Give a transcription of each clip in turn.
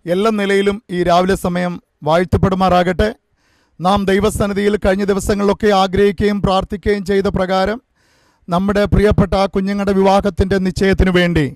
എല്ലാ നിലയിലും ഈ രാവിലെ സമയം വാഴ്ത്തപ്പെടുമാറാകട്ടെ നാം ദൈവസന്നിധിയിൽ കഴിഞ്ഞ ദിവസങ്ങളിലൊക്കെ ആഗ്രഹിക്കുകയും പ്രാർത്ഥിക്കുകയും ചെയ്ത പ്രകാരം നമ്മുടെ പ്രിയപ്പെട്ട ആ കുഞ്ഞുങ്ങളുടെ വിവാഹത്തിൻ്റെ നിശ്ചയത്തിനു വേണ്ടി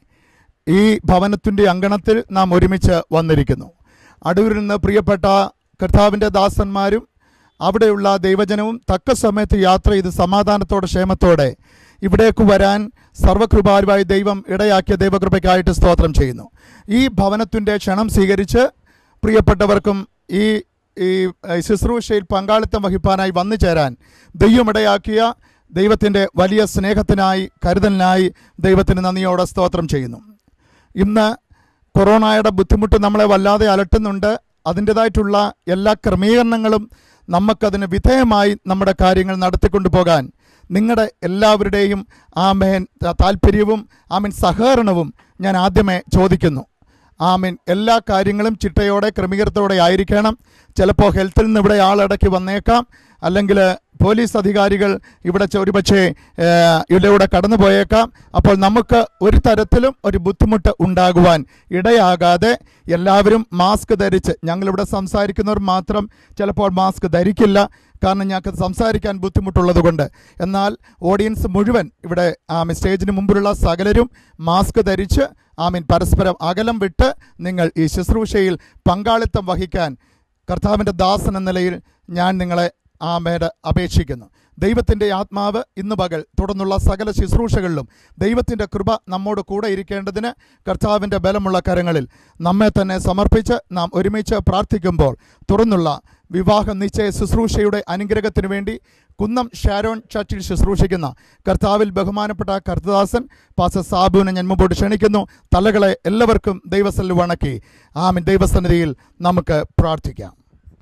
ഈ ഭവനത്തിൻ്റെ അങ്കണത്തിൽ നാം ഒരുമിച്ച് വന്നിരിക്കുന്നു അടൂരിൽ നിന്ന് പ്രിയപ്പെട്ട കർത്താവിൻ്റെ ദാസന്മാരും അവിടെയുള്ള ദൈവജനവും തക്ക സമയത്ത് യാത്ര ചെയ്ത് സമാധാനത്തോടെ ക്ഷേമത്തോടെ ഇവിടേക്ക് വരാൻ സർവകൃപാലുവായി ദൈവം ഇടയാക്കിയ ദൈവകൃപയ്ക്കായിട്ട് സ്തോത്രം ചെയ്യുന്നു ഈ ഭവനത്തിൻ്റെ ക്ഷണം സ്വീകരിച്ച് പ്രിയപ്പെട്ടവർക്കും ഈ ഈ ഏഹ്, ശുശ്രൂഷയിൽ പങ്കാളിത്തം വഹിപ്പാനായി വന്നു ചേരാൻ ദൈവം ഇടയാക്കിയ ദൈവത്തിൻ്റെ വലിയ സ്നേഹത്തിനായി കരുതലിനായി ദൈവത്തിന് നന്ദിയോടെ സ്തോത്രം ചെയ്യുന്നു ഇന്ന് കൊറോണയുടെ ബുദ്ധിമുട്ട് നമ്മളെ വല്ലാതെ അലട്ടുന്നുണ്ട് അതിൻ്റെതായിട്ടുള്ള എല്ലാ ക്രമീകരണങ്ങളും നമുക്കതിന് വിധേയമായി നമ്മുടെ കാര്യങ്ങൾ നടത്തിക്കൊണ്ടു പോകാൻ നിങ്ങളുടെ എല്ലാവരുടെയും ആമേൻ താല്പര്യവും ആമീൻ സഹകരണവും ഞാൻ ആദ്യമേ ചോദിക്കുന്നു ആമീൻ എല്ലാ കാര്യങ്ങളും ചിട്ടയോടെ ക്രമീകരണത്തോടെ ആയിരിക്കണം ചിലപ്പോൾ ഹെൽത്തിൽ നിന്ന് ഇവിടെ ആളിടയ്ക്ക് വന്നേക്കാം അല്ലെങ്കിൽ പോലീസ് അധികാരികൾ ഇവിടെ ചെ- ഒരുപക്ഷേ ഏഹ്, ഇതിലൂടെ കടന്നു പോയേക്കാം അപ്പോൾ നമുക്ക് ഒരു തരത്തിലും ഒരു ബുദ്ധിമുട്ട് ഉണ്ടാകുവാൻ ഇടയാകാതെ എല്ലാവരും മാസ്ക് ധരിച്ച് ഞങ്ങളിവിടെ സംസാരിക്കുന്നവർ മാത്രം ചിലപ്പോൾ മാസ്ക് ധരിക്കില്ല കാരണം ഞങ്ങൾക്ക് സംസാരിക്കാൻ ബുദ്ധിമുട്ടുള്ളത് കൊണ്ട് എന്നാൽ ഓഡിയൻസ് മുഴുവൻ ഇവിടെ ആമീൻ സ്റ്റേജിന് മുമ്പിലുള്ള സകലരും മാസ്ക് ധരിച്ച് ആമീൻ പരസ്പരം അകലം വിട്ട് നിങ്ങൾ ഈ ശുശ്രൂഷയിൽ പങ്കാളിത്തം വഹിക്കാൻ കർത്താവിൻ്റെ ദാസൻ എന്ന നിലയിൽ ഞാൻ നിങ്ങളെ ആമേട് അപേക്ഷിക്കുന്നു ദൈവത്തിൻ്റെ ആത്മാവ് ഇന്ന് പകൽ തുടർന്നുള്ള സകല ശുശ്രൂഷകളിലും ദൈവത്തിൻ്റെ കൃപ നമ്മോട് കൂടെ ഇരിക്കേണ്ടതിന് കർത്താവിൻ്റെ ബലമുള്ള കരങ്ങളിൽ നമ്മെ തന്നെ സമർപ്പിച്ച് നാം ഒരുമിച്ച് പ്രാർത്ഥിക്കുമ്പോൾ തുറന്നുള്ള വിവാഹ നിശ്ചയ ശുശ്രൂഷയുടെ അനുഗ്രഹത്തിന് വേണ്ടി കുന്നം ഷാരോൺ ചർച്ചിൽ ശുശ്രൂഷിക്കുന്ന കർത്താവിൽ ബഹുമാനപ്പെട്ട കർത്തദാസൻ പാസ സാബുവിനെ ഞാൻ മുമ്പോട്ട് ക്ഷണിക്കുന്നു തലകളെ എല്ലാവർക്കും ദൈവസല്ല് വണക്കി ആമിൻ ദൈവസന്നിധിയിൽ നമുക്ക് പ്രാർത്ഥിക്കാം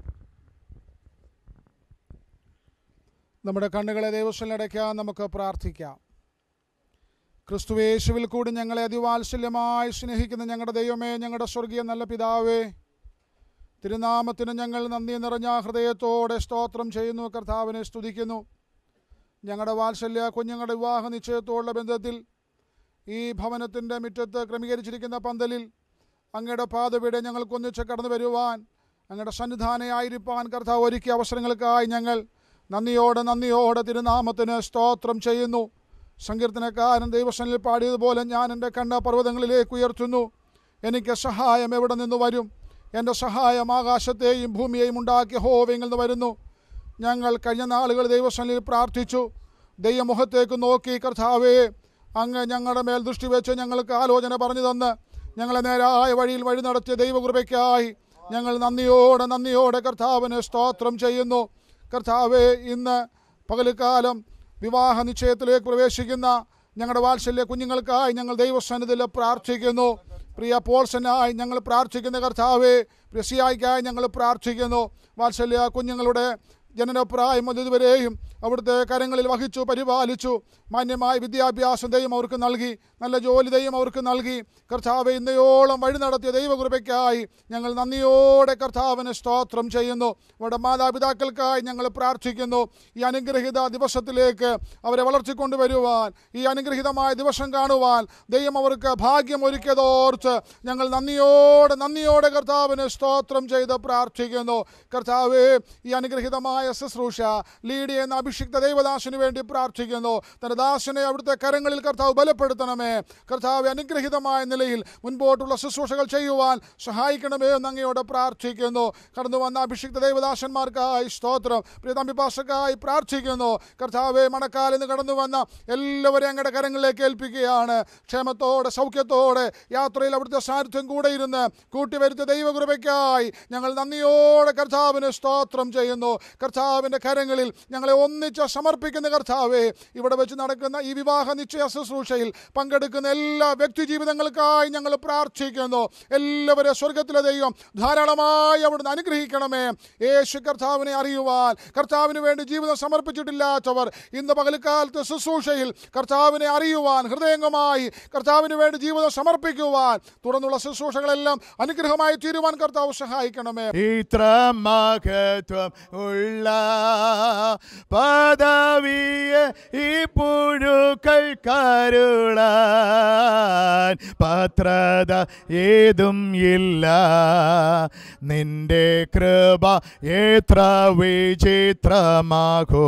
നമ്മുടെ കണ്ണുകളെ ദൈവസ്ഥലടയ്ക്കാൻ നമുക്ക് പ്രാർത്ഥിക്കാം ക്രിസ്തുവേശുവിൽ കൂടി ഞങ്ങളെ അതിവാത്സല്യമായി സ്നേഹിക്കുന്ന ഞങ്ങളുടെ ദൈവമേ ഞങ്ങളുടെ സ്വർഗീയ നല്ല പിതാവേ തിരുനാമത്തിന് ഞങ്ങൾ നന്ദി നിറഞ്ഞ ഹൃദയത്തോടെ സ്തോത്രം ചെയ്യുന്നു കർത്താവിനെ സ്തുതിക്കുന്നു ഞങ്ങളുടെ വാത്സല്യ കുഞ്ഞുങ്ങളുടെ വിവാഹ നിശ്ചയത്തോടുള്ള ബന്ധത്തിൽ ഈ ഭവനത്തിൻ്റെ മുറ്റത്ത് ക്രമീകരിച്ചിരിക്കുന്ന പന്തലിൽ അങ്ങയുടെ പാതവിടെ ഞങ്ങൾക്കൊന്നിച്ച് കടന്നു വരുവാൻ അങ്ങയുടെ സന്നിധാനയായിരിക്കാൻ കർത്താവ് ഒരുക്കിയ അവസരങ്ങൾക്കായി ഞങ്ങൾ നന്ദിയോടെ നന്ദിയോടെ തിരുനാമത്തിന് സ്തോത്രം ചെയ്യുന്നു സങ്കീർത്തനക്കാരൻ ദൈവസനിൽ പാടിയതുപോലെ ഞാൻ എൻ്റെ കണ്ട പർവ്വതങ്ങളിലേക്ക് ഉയർത്തുന്നു എനിക്ക് സഹായം എവിടെ നിന്ന് വരും എൻ്റെ സഹായം ആകാശത്തെയും ഭൂമിയെയും ഉണ്ടാക്കിയ ഹോവയിൽ നിന്ന് വരുന്നു ഞങ്ങൾ കഴിഞ്ഞ നാളുകൾ ദൈവസനിൽ പ്രാർത്ഥിച്ചു ദൈവമുഖത്തേക്ക് നോക്കി കർത്താവേ അങ്ങ് ഞങ്ങളുടെ മേൽ ദൃഷ്ടി വെച്ച് ഞങ്ങൾക്ക് ആലോചന പറഞ്ഞു തന്ന് ഞങ്ങളെ നേരായ വഴിയിൽ വഴി നടത്തിയ ദൈവകൃപയ്ക്കായി ഞങ്ങൾ നന്ദിയോടെ നന്ദിയോടെ കർത്താവിന് സ്തോത്രം ചെയ്യുന്നു കർത്താവെ ഇന്ന് പകൽക്കാലം വിവാഹ നിശ്ചയത്തിലേക്ക് പ്രവേശിക്കുന്ന ഞങ്ങളുടെ വാത്സല്യ കുഞ്ഞുങ്ങൾക്കായി ഞങ്ങൾ ദൈവസന്നിധിയിൽ പ്രാർത്ഥിക്കുന്നു പ്രിയ പോൾസനായി ഞങ്ങൾ പ്രാർത്ഥിക്കുന്ന കർത്താവെ പ്രസിയായിക്കായി ഞങ്ങൾ പ്രാർത്ഥിക്കുന്നു വാത്സല്യ കുഞ്ഞുങ്ങളുടെ ജനനപ്രായം മുതൽ ഇതുവരെയും അവിടുത്തെ കരങ്ങളിൽ വഹിച്ചു പരിപാലിച്ചു മാന്യമായ വിദ്യാഭ്യാസം ദൈവം അവർക്ക് നൽകി നല്ല ജോലി ദൈവം അവർക്ക് നൽകി കർത്താവ് ഇന്നയോളം വഴി നടത്തിയ ദൈവകൃപയ്ക്കായി ഞങ്ങൾ നന്ദിയോടെ കർത്താവിന് സ്തോത്രം ചെയ്യുന്നു അവരുടെ മാതാപിതാക്കൾക്കായി ഞങ്ങൾ പ്രാർത്ഥിക്കുന്നു ഈ അനുഗ്രഹീത ദിവസത്തിലേക്ക് അവരെ വളർത്തിക്കൊണ്ടുവരുവാൻ ഈ അനുഗ്രഹീതമായ ദിവസം കാണുവാൻ ദൈവം അവർക്ക് ഭാഗ്യം ഒരുക്കിയതോർത്ത് ഞങ്ങൾ നന്ദിയോടെ നന്ദിയോടെ കർത്താവിന് സ്തോത്രം ചെയ്ത് പ്രാർത്ഥിക്കുന്നു കർത്താവേ ഈ അനുഗ്രഹീതമായ ശുശ്രൂഷ ലീഡ് ചെയ്യുന്ന അഭിഷിക്ത ദൈവദാസന് വേണ്ടി പ്രാർത്ഥിക്കുന്നു തന്റെ ദാസനെ അവിടുത്തെ കരങ്ങളിൽ കർത്താവ് ബലപ്പെടുത്തണമേ കർത്താവ് അനുഗ്രഹീതമായ നിലയിൽ മുൻപോട്ടുള്ള ശുശ്രൂഷകൾ ചെയ്യുവാൻ സഹായിക്കണമേ എന്ന് അങ്ങയോട് പ്രാർത്ഥിക്കുന്നു കടന്നു വന്ന അഭിഷിക്ത ദൈവദാസന്മാർക്കായി സ്തോത്രം പ്രിയതമ്പിപാസക്കായി പ്രാർത്ഥിക്കുന്നു കർത്താവെ മണക്കാലിൽ നിന്ന് കടന്നു വന്ന എല്ലാവരെയും അങ്ങയുടെ കരങ്ങളിലേക്ക് ഏൽപ്പിക്കുകയാണ് ക്ഷേമത്തോടെ സൗഖ്യത്തോടെ യാത്രയിൽ അവിടുത്തെ സാന്നിധ്യം കൂടെ ഇരുന്ന് കൂട്ടിവരുത്തിയ ദൈവകൃപയ്ക്കായി ഞങ്ങൾ നന്ദിയോടെ കർത്താവിന് സ്തോത്രം ചെയ്യുന്നു കർത്താവിൻ്റെ കരങ്ങളിൽ ഞങ്ങളെ ഒന്നിച്ച് സമർപ്പിക്കുന്ന കർത്താവെ ഇവിടെ വെച്ച് നടക്കുന്ന ഈ വിവാഹ നിശ്ചയ ശുശ്രൂഷയിൽ പങ്കെടുക്കുന്ന എല്ലാ വ്യക്തി ജീവിതങ്ങൾക്കായി ഞങ്ങൾ പ്രാർത്ഥിക്കുന്നു എല്ലാവരെ സ്വർഗത്തിലെ ദൈവം ധാരാളമായി അവിടുന്ന് അനുഗ്രഹിക്കണമേ യേശു കർത്താവിനെ അറിയുവാൻ കർത്താവിന് വേണ്ടി ജീവിതം സമർപ്പിച്ചിട്ടില്ലാത്തവർ ഇന്ന് പകൽക്കാലത്ത് ശുശ്രൂഷയിൽ കർത്താവിനെ അറിയുവാൻ ഹൃദയംഗമായി കർത്താവിന് വേണ്ടി ജീവിതം സമർപ്പിക്കുവാൻ തുടർന്നുള്ള ശുശ്രൂഷകളെല്ലാം അനുഗ്രഹമായി തീരുവാൻ കർത്താവ് സഹായിക്കണമേ ഇത്ര മഹത്വം ഉള്ള പദവിയെ ഈ പുഴുക്കൾ കരുളാൻ പാത്രത ഏതും ഇല്ല നിന്റെ കൃപ എത്ര വിചിത്രമാകോ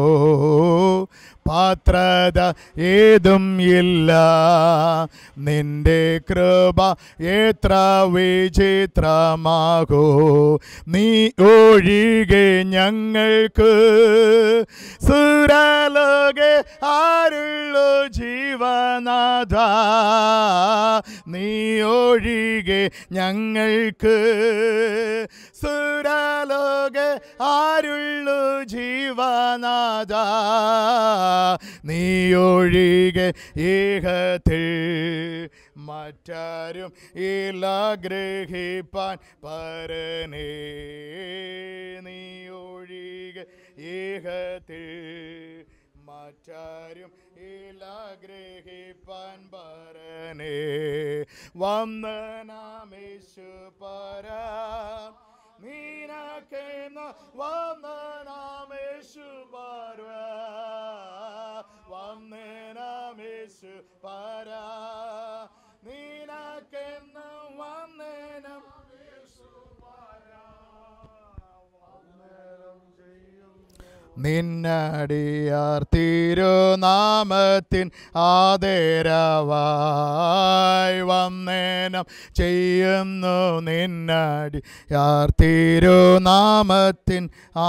പാത്രത ഏതും ഇല്ല നിന്റെ കൃപ എത്ര വിചിത്രമാകോ നീ ഒഴികെ ഞങ്ങൾക്ക് സുരലോകെ ആരുള്ളു ജീവനാഥ നീ ഒഴികെ ഞങ്ങൾക്ക് സുരലോകെ ആരുള്ളു ജീവനാഥ നീ ഒഴികെ ഏകത്തിൽ മറ്റാരും ഇല്ല ഗ്രഹിപ്പാൻ പരനേ നീ ഒഴികെ ഏകത്തിൽ മറ്റാരും ഇല്ല ഗ്രഹിപ്പാൻ പരനേ വന്ദനാമേശു പരാ നീനക്കെന്ന വന്ദനാമേശു പര വന്ദനാമേശു പര നീനക്കെന്ന വന്ദനം നിന്നടിയാർ തിരുനാമത്തിൻ ആദരവായി വന്നേനം ചെയ്യുന്നു നിന്നടിയാർ തിരുനാമത്തിൻ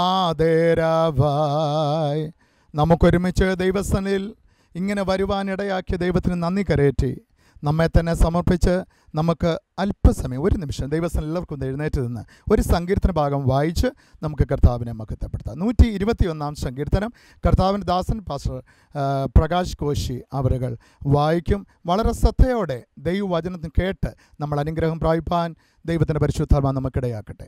ആദരവായി നമുക്കൊരുമിച്ച് ദൈവസ്ഥനിൽ ഇങ്ങനെ വരുവാനിടയാക്കിയ ദൈവത്തിന് നന്ദി കരയറ്റി നമ്മെ തന്നെ സമർപ്പിച്ച് നമുക്ക് അല്പസമയം ഒരു നിമിഷം ദൈവസ്ഥനിൽ എല്ലാവർക്കും ഒന്ന് എഴുന്നേറ്റ് നിന്ന് ഒരു സങ്കീർത്തന ഭാഗം വായിച്ച് നമുക്ക് കർത്താവിനെ മഹത്വപ്പെടുത്താം നൂറ്റി ഇരുപത്തിയൊന്നാം സങ്കീർത്തനം കർത്താവിൻ്റെ ദാസൻ പാസ്റ്റർ ആ, പ്രകാശ് കോശി അവരുകൾ വായിക്കും വളരെ ശ്രദ്ധയോടെ ദൈവവചനത്തിന് കേട്ട് നമ്മൾ അനുഗ്രഹം പ്രാപിപ്പാൻ ദൈവത്തിൻ്റെ പരിശുദ്ധാത്മാ നമുക്കിടയാക്കട്ടെ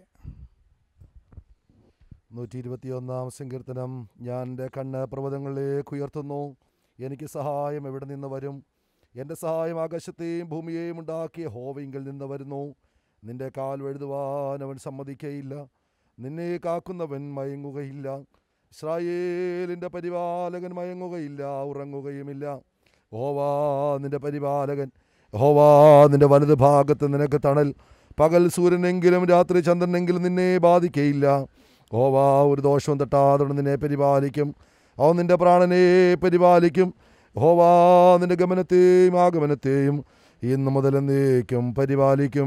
നൂറ്റി ഇരുപത്തിയൊന്നാം സങ്കീർത്തനം ഞാൻ എൻ്റെ കണ്ണ് പർവ്വതങ്ങളിലേക്ക് ഉയർത്തുന്നു എനിക്ക് സഹായം എവിടെ നിന്ന് വരും എൻ്റെ സഹായം ആകാശത്തെയും ഭൂമിയെയും ഉണ്ടാക്കിയ ഹോവിങ്കിൽ നിന്ന് വരുന്നു നിന്റെ കാൽ എഴുതുവാൻ അവൻ സമ്മതിക്കയില്ല നിന്നെ കാക്കുന്നവൻ മയങ്ങുകയില്ല ഇസ്രായേലിൻ്റെ പരിപാലകൻ മയങ്ങുകയില്ല ഉറങ്ങുകയുമില്ല ഹോവാ നിന്റെ പരിപാലകൻ ഹോവാ നിന്റെ വലത് ഭാഗത്ത് നിനക്ക് തണൽ പകൽ സൂര്യനെങ്കിലും രാത്രി ചന്ദ്രനെങ്കിലും നിന്നെ ബാധിക്കയില്ല ഹോവാ ഒരു ദോഷവും തട്ടാതെ നിന്നെ പരിപാലിക്കും അവൻ നിന്റെ പ്രാണനെ പരിപാലിക്കും ഹോവാ നിന്റെ ഗമനത്തെയും ആഗമനത്തെയും ഇന്നു മുതൽ എന്നേക്കും പരിപാലിക്കും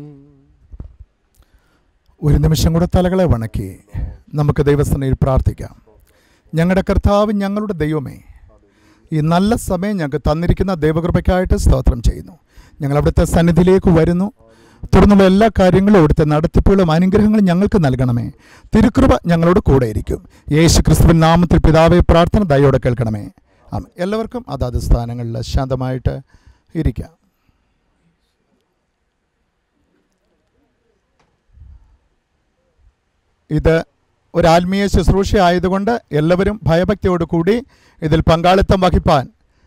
ഒരു നിമിഷം കൂടെ തലകളെ വണക്കി നമുക്ക് ദൈവസ്ഥനയിൽ പ്രാർത്ഥിക്കാം ഞങ്ങളുടെ കർത്താവ് ഞങ്ങളുടെ ദൈവമേ ഈ നല്ല സമയം ഞങ്ങൾക്ക് തന്നിരിക്കുന്ന ദൈവകൃപയ്ക്കായിട്ട് സ്തോത്രം ചെയ്യുന്നു ഞങ്ങൾ അവിടുത്തെ സന്നിധിയിലേക്ക് വരുന്നു തുടർന്നുള്ള എല്ലാ കാര്യങ്ങളും അവിടുത്തെ നടത്തിപ്പുകളും അനുഗ്രഹങ്ങളും ഞങ്ങൾക്ക് നൽകണമേ തിരുകൃപ ഞങ്ങളോട് കൂടെ ഇരിക്കും യേശു ക്രിസ്തുവിൻ നാമത്തിൽ പിതാവെ പ്രാർത്ഥന ദയോടെ കേൾക്കണമേ ആമേൻ എല്ലാവർക്കും അതാത് സ്ഥാനങ്ങളിൽ ശാന്തമായിട്ട് ഇരിക്കാം ഇത് ഒരു ആത്മീയ ശുശ്രൂഷ ആയതുകൊണ്ട് എല്ലാവരും ഭയഭക്തിയോട് കൂടി ഇതിൽ പങ്കാളിത്തം വഹിപ്പാൻ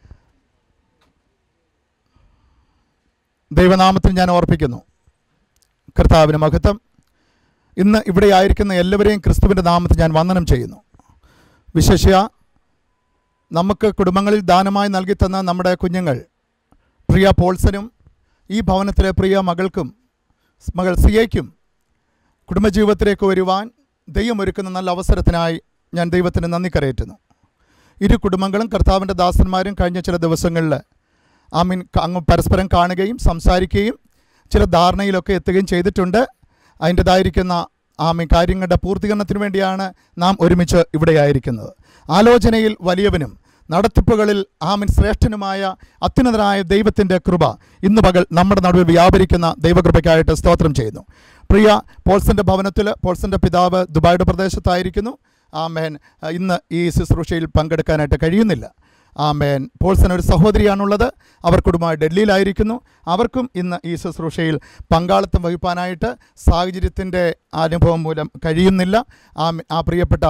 ദൈവനാമത്തിൽ ഞാൻ ഓർപ്പിക്കുന്നു കർത്താവിന് മഹത്വം ഇന്ന് ഇവിടെ ആയിരിക്കുന്ന എല്ലാവരെയും ക്രിസ്തുവിൻ്റെ നാമത്തിൽ ഞാൻ വന്ദനം ചെയ്യുന്നു വിശേഷ്യ നമുക്ക് കുടുംബങ്ങളിൽ ദാനമായി നൽകി തന്ന നമ്മുടെ കുഞ്ഞുങ്ങൾ പ്രിയ പോൾസനും ഈ ഭവനത്തിലെ പ്രിയ മകൾക്കും മകൾ സിയയ്ക്കും കുടുംബജീവിതത്തിലേക്ക് വരുവാൻ ദൈവം ഒരുക്കുന്ന നല്ല അവസരത്തിനായി ഞാൻ ദൈവത്തിന് നന്ദി കരയറ്റുന്നു ഇരു കുടുംബങ്ങളും കർത്താവിൻ്റെ ദാസന്മാരും കഴിഞ്ഞ ചില ദിവസങ്ങളിൽ ആമീൻ അങ്ങ് പരസ്പരം കാണുകയും സംസാരിക്കുകയും ചില ധാരണയിലൊക്കെ എത്തുകയും ചെയ്തിട്ടുണ്ട് അതിൻ്റെതായിരിക്കുന്ന ആമീൻ കാര്യങ്ങളുടെ പൂർത്തീകരണത്തിന് വേണ്ടിയാണ് നാം ഒരുമിച്ച് ഇവിടെയായിരിക്കുന്നത് ആലോചനയിൽ വലിയവനും നടത്തിപ്പുകളിൽ ആമിൻ ശ്രേഷ്ഠനുമായ അത്യുന്നതനായ ദൈവത്തിൻ്റെ കൃപ ഇന്ന് പകൽ നമ്മുടെ നടുവിൽ വ്യാപരിക്കുന്ന ദൈവകൃപയ്ക്കായിട്ട് സ്തോത്രം ചെയ്യുന്നു പ്രിയ പോൾസന്റെ ഭവനത്തിൽ പോൾസന്റെ പിതാവ് ദുബായുടെ പ്രദേശത്തായിരിക്കുന്നു ആമേൻ ഇന്ന് ഈ ശുശ്രൂഷയിൽ പങ്കെടുക്കാനായിട്ട് കഴിയുന്നില്ല ആമേൻ പോൾസൺ ഒരു സഹോദരിയാണുള്ളത് അവർ കുടുംബമായി ഡൽഹിയിലായിരിക്കുന്നു അവർക്കും ഇന്ന് ഈ ശുശ്രൂഷയിൽ പങ്കാളിത്തം വഹിപ്പാനായിട്ട് സാഹചര്യത്തിൻ്റെ അനുഭവം മൂലം കഴിയുന്നില്ല ആ ആ പ്രിയപ്പെട്ട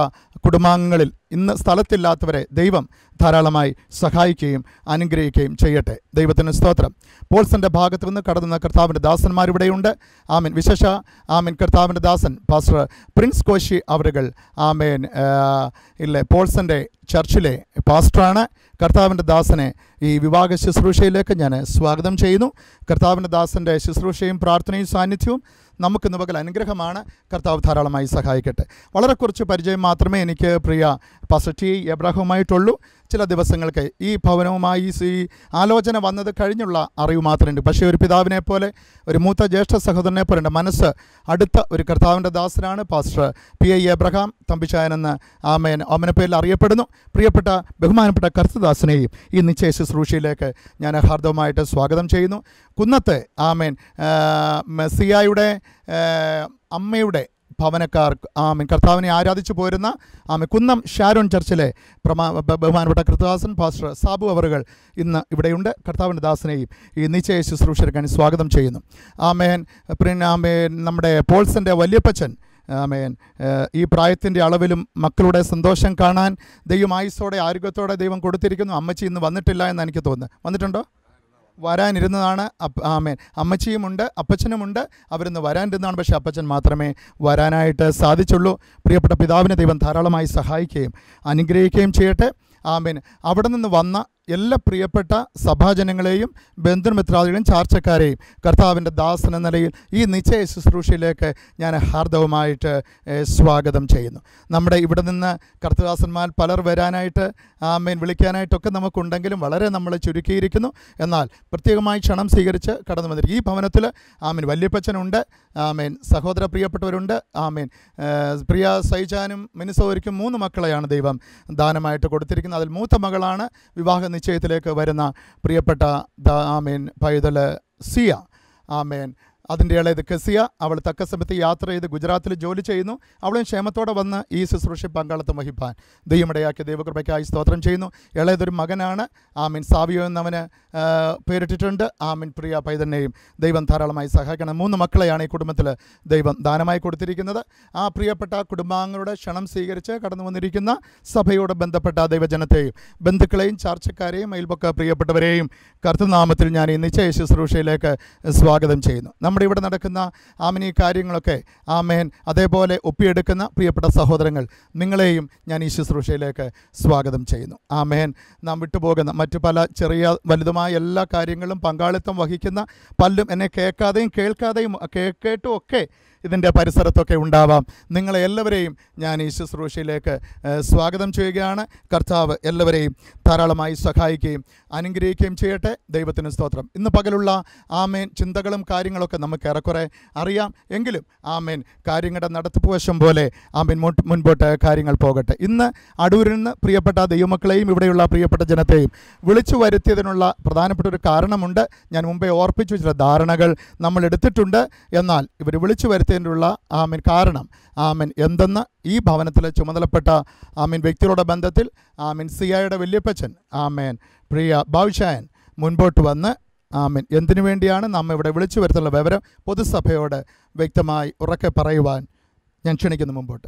കുടുംബാംഗങ്ങളിൽ ഇന്ന് സ്ഥലത്തില്ലാത്തവരെ ദൈവം ധാരാളമായി സഹായിക്കുകയും അനുഗ്രഹിക്കുകയും ചെയ്യട്ടെ ദൈവത്തിന് സ്തോത്രം പോൾസന്റെ ഭാഗത്ത് നിന്ന് കടന്നുന്ന കർത്താവിൻ്റെ ദാസന്മാർ ഇവിടെയുണ്ട് ആമൻ വിശേഷ ആമൻ കർത്താവിൻ്റെ ദാസൻ പാസ്റ്റർ പ്രിൻസ് കോശി അവരുകൾ ആമേൻ ആ, ഇല്ലേ പോൾസന്റെ ചർച്ചിലെ പാസ്റ്ററാണ് കർത്താവിൻ്റെ ദാസനെ ഈ വിവാഹ ശുശ്രൂഷയിലേക്ക് ഞാൻ സ്വാഗതം ചെയ്യുന്നു കർത്താവിൻ്റെ ദാസൻ്റെ ശുശ്രൂഷയും പ്രാർത്ഥനയും സാന്നിധ്യവും നമുക്കിന്ന് പകൽ അനുഗ്രഹമാണ് കർത്താവ് ധാരാളമായി സഹായിക്കട്ടെ വളരെ കുറച്ച് പരിചയം മാത്രമേ എനിക്ക് പ്രിയ പാസ്റ്റർ ടി എബ്രാഹുമായിട്ടുള്ളൂ ചില ദിവസങ്ങൾക്ക് ഈ ഭവനവുമായി ഈ സി- ആലോചന വന്നത് കഴിഞ്ഞുള്ള അറിവ് മാത്രമുണ്ട് പക്ഷേ ഒരു പിതാവിനെ പോലെ ഒരു മൂത്ത ജ്യേഷ്ഠ സഹോദരനെ പോലെ എൻ്റെ മനസ്സ് അടുത്ത ഒരു കർത്താവിൻ്റെ ദാസനാണ് pastor P I Abraham Thampichayan എന്ന് ആമേൻ ഓമന പേരിൽ അറിയപ്പെടുന്നു പ്രിയപ്പെട്ട ബഹുമാനപ്പെട്ട കർത്തദാസനെയും ഈ നിശ്ചയ ശുശ്രൂഷയിലേക്ക് ഞാൻ ഹാർദവമായിട്ട് സ്വാഗതം ചെയ്യുന്നു കുന്നത്ത് ആമേൻ ആ, മെസ്സിയായുടെ ആ, അമ്മയുടെ ഭവനക്കാർ ആമൻ കർത്താവിനെ ആരാധിച്ചു പോരുന്ന ആമൻ കുന്നം ഷാരോൺ ചർച്ചിലെ പ്രമാ ബ- ബഹുമാനപ്പെട്ട കൃതദാസൻ പാസ്റ്റർ സാബു അവറുകൾ ഇന്ന് ഇവിടെയുണ്ട് കർത്താവിൻ്റെ ദാസനെയും ഈ നിശ്ചയ ശുശ്രൂഷകൻ സ്വാഗതം ചെയ്യുന്നു ആമേൻ പിന്നെ ആമേൻ നമ്മുടെ പോൾസൻ്റെ വല്യപ്പച്ചൻ ആമേൻ ഏഹ് ഈ പ്രായത്തിൻ്റെ അളവിലും മക്കളുടെ സന്തോഷം കാണാൻ ദൈവം ആയുസ്സോടെ ആരോഗ്യത്തോടെ ദൈവം കൊടുത്തിരിക്കുന്നു അമ്മച്ചി ഇന്ന് വന്നിട്ടില്ല എന്ന് എനിക്ക് തോന്നുന്നു വന്നിട്ടുണ്ടോ വരാനിരുന്നതാണ് അപ്പ ആമേൻ അമ്മച്ചിയുമുണ്ട് അപ്പച്ചനുമുണ്ട് അവരിന്ന് വരാനിരുന്നതാണ് പക്ഷേ അപ്പച്ചൻ മാത്രമേ വരാനായിട്ട് സാധിച്ചുള്ളൂ പ്രിയപ്പെട്ട പിതാവിനെ ദൈവം ധാരാളമായി സഹായിക്കുകയും അനുഗ്രഹിക്കുകയും ചെയ്യട്ടെ ആമേൻ അവിടെ നിന്ന് വന്ന എല്ലാ പ്രിയപ്പെട്ട സഭാജനങ്ങളെയും ബന്ധുമിത്രാദികളെയും ചാർച്ചക്കാരെയും കർത്താവിൻ്റെ ദാസൻ എന്ന നിലയിൽ ഈ നിശ്ചയ ശുശ്രൂഷയിലേക്ക് ഞാൻ ഹാർദവമായിട്ട് ഏഹ്, സ്വാഗതം ചെയ്യുന്നു നമ്മുടെ ഇവിടെ നിന്ന് കർത്തദാസന്മാർ പലർ വരാനായിട്ട് ആമേൻ വിളിക്കാനായിട്ടൊക്കെ നമുക്കുണ്ടെങ്കിലും വളരെ നമ്മൾ ചുരുക്കിയിരിക്കുന്നു എന്നാൽ പ്രത്യേകമായി ക്ഷണം സ്വീകരിച്ച് കടന്നു വന്നിരിക്കും ഈ ഭവനത്തിൽ ആമേൻ വല്യപ്പച്ചനുണ്ട് ആമേൻ സഹോദര പ്രിയപ്പെട്ടവരുണ്ട് ആമേൻ ഏഹ്, പ്രിയ സൈജാനും മിനിസോരിക്കും മൂന്ന് മക്കളെയാണ് ദൈവം ദാനമായിട്ട് കൊടുത്തിരിക്കുന്നത് അതിൽ മൂത്ത മകളാണ് വിവാഹ നിശ്ചയത്തിലേക്ക് വരുന്ന പ്രിയപ്പെട്ട ദ- ആമേൻ പൈതൽ സിയ ആമേൻ അതിൻ്റെ ഇളയത് കെസിയ അവൾ തക്ക സമയത്ത് യാത്ര ചെയ്ത് ഗുജറാത്തിൽ ജോലി ചെയ്യുന്നു അവളും ക്ഷേമത്തോടെ വന്ന് ഈ ശുശ്രൂഷ പങ്കാളിത്തം വഹിപ്പാൻ ദൈവമിടയാക്കിയ ദൈവകൃപയ്ക്കായി സ്തോത്രം ചെയ്യുന്നു ഇളയതൊരു മകനാണ് ആമീൻ സാവിയോ എന്നവന് ആ, പേരിട്ടിട്ടുണ്ട് ആമീൻ പ്രിയ പൈതനെയും ദൈവം ധാരാളമായി സഹായിക്കണം മൂന്ന് മക്കളെയാണ് ഈ കുടുംബത്തിൽ ദൈവം ദാനമായി കൊടുത്തിരിക്കുന്നത് ആ പ്രിയപ്പെട്ട കുടുംബാംഗങ്ങളുടെ ക്ഷണം സ്വീകരിച്ച് കടന്നു വന്നിരിക്കുന്ന സഭയോട് ബന്ധപ്പെട്ട ദൈവജനത്തെയും ബന്ധുക്കളെയും ചാർച്ചക്കാരെയും അയൽപക്ക പ്രിയപ്പെട്ടവരെയും കർത്തനാമത്തിൽ ഞാൻ ഈ നിശ്ചയ ശുശ്രൂഷയിലേക്ക് സ്വാഗതം ചെയ്യുന്നു നമ്മുടെ ഇവിടെ നടക്കുന്ന ആമൻ ഈ കാര്യങ്ങളൊക്കെ ആമേൻ അതേപോലെ ഒപ്പിയെടുക്കുന്ന പ്രിയപ്പെട്ട സഹോദരങ്ങൾ നിങ്ങളെയും ഞാൻ ഈ ശുശ്രൂഷയിലേക്ക് സ്വാഗതം ചെയ്യുന്നു ആമേൻ നാം വിട്ടുപോകുന്ന മറ്റു പല ചെറിയ വലുതുമായ എല്ലാ കാര്യങ്ങളും പങ്കാളിത്തം വഹിക്കുന്ന പലരും എന്നെ കേൾക്കാതെയും കേൾക്കാതെയും കേ- കേട്ടും ഒക്കെ ഇതിൻ്റെ പരിസരത്തൊക്കെ ഉണ്ടാവാം നിങ്ങളെ എല്ലാവരെയും ഞാൻ ഈ ശുശ്രൂഷയിലേക്ക് ഏഹ്, സ്വാഗതം ചെയ്യുകയാണ് കർത്താവ് എല്ലാവരെയും ധാരാളമായി സഹായിക്കുകയും അനുഗ്രഹിക്കുകയും ചെയ്യട്ടെ ദൈവത്തിന് സ്തോത്രം ഇന്ന് പകലുള്ള ആമേൻ ചിന്തകളും കാര്യങ്ങളൊക്കെ നമുക്ക് ഏറെക്കുറെ അറിയാം എങ്കിലും ആമേൻ കാര്യങ്ങളുടെ നടത്തിപ്പ് വശം പോലെ ആമേൻ മുൻ- മുൻപോട്ട് കാര്യങ്ങൾ പോകട്ടെ ഇന്ന് അടൂരിൽ നിന്ന് പ്രിയപ്പെട്ട ദൈവമക്കളെയും ഇവിടെയുള്ള പ്രിയപ്പെട്ട ജനത്തെയും വിളിച്ചു വരുത്തിയതിനുള്ള പ്രധാനപ്പെട്ട ഒരു കാരണമുണ്ട് ഞാൻ മുമ്പേ ഓർപ്പിച്ചു ചില ധാരണകൾ നമ്മൾ എടുത്തിട്ടുണ്ട് എന്നാൽ ഇവർ വിളിച്ചു വരുത്തിയതിനുള്ള ആമേൻ കാരണം ആമേൻ എന്തെന്ന് ഈ ഭവനത്തിൽ ചുമതലപ്പെട്ട ആമീൻ വ്യക്തികളുടെ ബന്ധത്തിൽ ആമീൻ സിയായുടെ വല്യപ്പച്ചൻ ആമേൻ പ്രിയ ബാവുഷായൻ മുൻപോട്ട് വന്ന് ആമീൻ എന്തിനു വേണ്ടിയാണ് നാം ഇവിടെ വിളിച്ചു വരുത്തുള്ള വിവരം പൊതുസഭയോട് വ്യക്തമായി ഉറക്കെ പറയുവാൻ ഞാൻ ക്ഷണിക്കുന്നു മുമ്പോട്ട്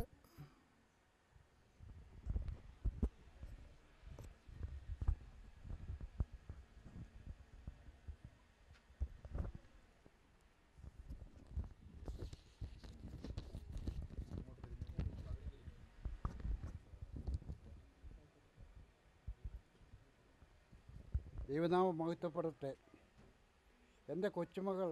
ദൈവനാമം മഹത്വപ്പെടട്ടെ എൻ്റെ കൊച്ചുമകൾ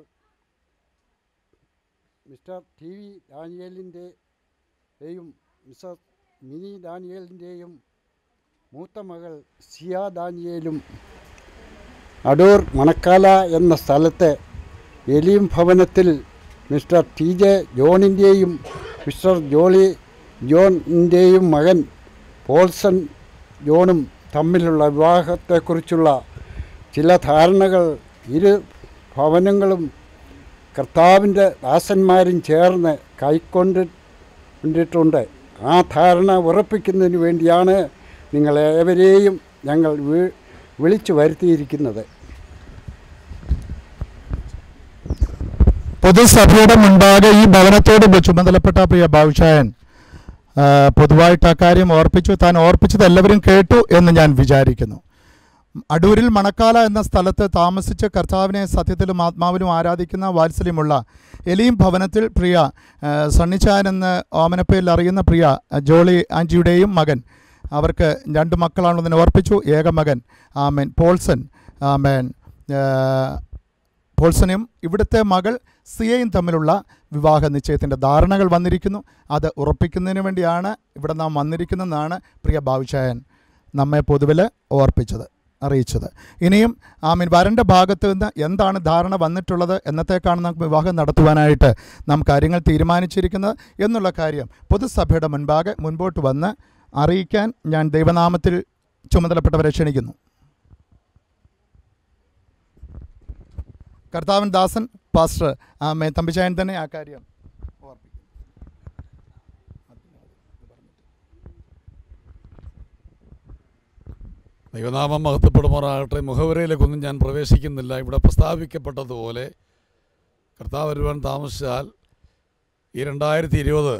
മിസ്റ്റർ ടി വി ഡാനിയലിൻ്റെയും മിസ്റ്റർ മിനി ഡാനിയലിൻ്റെയും മൂത്ത മകൾ സിയ ഡാനിയേലും അടൂർ മണക്കാല എന്ന സ്ഥലത്ത് എലിയും ഭവനത്തിൽ മിസ്റ്റർ ടി ജെ ജോണിൻ്റെയും മിസ്റ്റർ ജോളി ജോണിൻ്റെയും മകൻ പോൾസൺ ജോണും തമ്മിലുള്ള വിവാഹത്തെക്കുറിച്ചുള്ള ചില ധാരണകൾ ഇരു ഭവനങ്ങളും കർത്താവിൻ്റെ ദാസന്മാരും ചേർന്ന് കൈക്കൊണ്ടിട്ടുണ്ട് ആ ധാരണ ഉറപ്പിക്കുന്നതിന് വേണ്ടിയാണ് നിങ്ങളേവരെയും ഞങ്ങൾ വി- വിളിച്ചു വരുത്തിയിരിക്കുന്നത് പൊതുസഭയുടെ മുൻപാകെ ഈ ഭവനത്തോട് ചുമതലപ്പെട്ട പ്രിയ ബാവുഷായൻ ആ, പൊതുവായിട്ട് ആ കാര്യം ഓർപ്പിച്ചു താൻ ഓർപ്പിച്ചത് എല്ലാവരും കേട്ടു എന്ന് ഞാൻ വിചാരിക്കുന്നു അടൂരിൽ മണക്കാല എന്ന സ്ഥലത്ത് താമസിച്ച് കർത്താവിനെ സത്യത്തിലും ആത്മാവിലും ആരാധിക്കുന്ന വാത്സല്യമുള്ള എലീം ഭവനത്തിൽ പ്രിയ ആ, സണ്ണിച്ചാൻ എന്ന് ഓമനപ്പേരിൽ അറിയുന്ന പ്രിയ ആ, ജോളി ആൻറ്റിയുടെയും മകൻ അവർക്ക് രണ്ട് മക്കളാണെന്നതിനെ ഓർപ്പിച്ചു ഏക മകൻ ആമേൻ പോൾസൺ ആമേൻ ആ, പോൾസനും ഇവിടുത്തെ മകൾ സിയയും തമ്മിലുള്ള വിവാഹ നിശ്ചയത്തിൻ്റെ ധാരണകൾ വന്നിരിക്കുന്നു അത് ഉറപ്പിക്കുന്നതിന് വേണ്ടിയാണ് ഇവിടെ നാം വന്നിരിക്കുന്നതെന്നാണ് പ്രിയ ബാബുചായൻ നമ്മെ പൊതുവിൽ ഓർപ്പിച്ചത് അറിയിച്ചത് ഇനിയും ആമീൻ വരൻ്റെ ഭാഗത്ത് നിന്ന് എന്താണ് ധാരണ വന്നിട്ടുള്ളത് എന്നത്തേക്കാണ് നമുക്ക് വിവാഹം നടത്തുവാനായിട്ട് നാം കാര്യങ്ങൾ തീരുമാനിച്ചിരിക്കുന്നത് എന്നുള്ള കാര്യം പൊതുസഭയുടെ മുൻപാകെ മുൻപോട്ട് വന്ന് അറിയിക്കാൻ ഞാൻ ദൈവനാമത്തിൽ ചുമതലപ്പെട്ടവരെ ക്ഷണിക്കുന്നു കർത്താവൻ ദാസൻ പാസ്റ്റർ ആമേ തമ്പിച്ചായൻ തന്നെ ആ കാര്യം ഓർപ്പിക്കും ദൈവനാമം മഹത്വപ്പെടുമാറാകട്ടെ മുഖവരയിലേക്കൊന്നും ഞാൻ പ്രവേശിക്കുന്നില്ല ഇവിടെ പ്രസ്താവിക്കപ്പെട്ടതുപോലെ കർത്താവ് വരുവാൻ താമസിച്ചാൽ ഈ രണ്ടായിരത്തി ഇരുപത്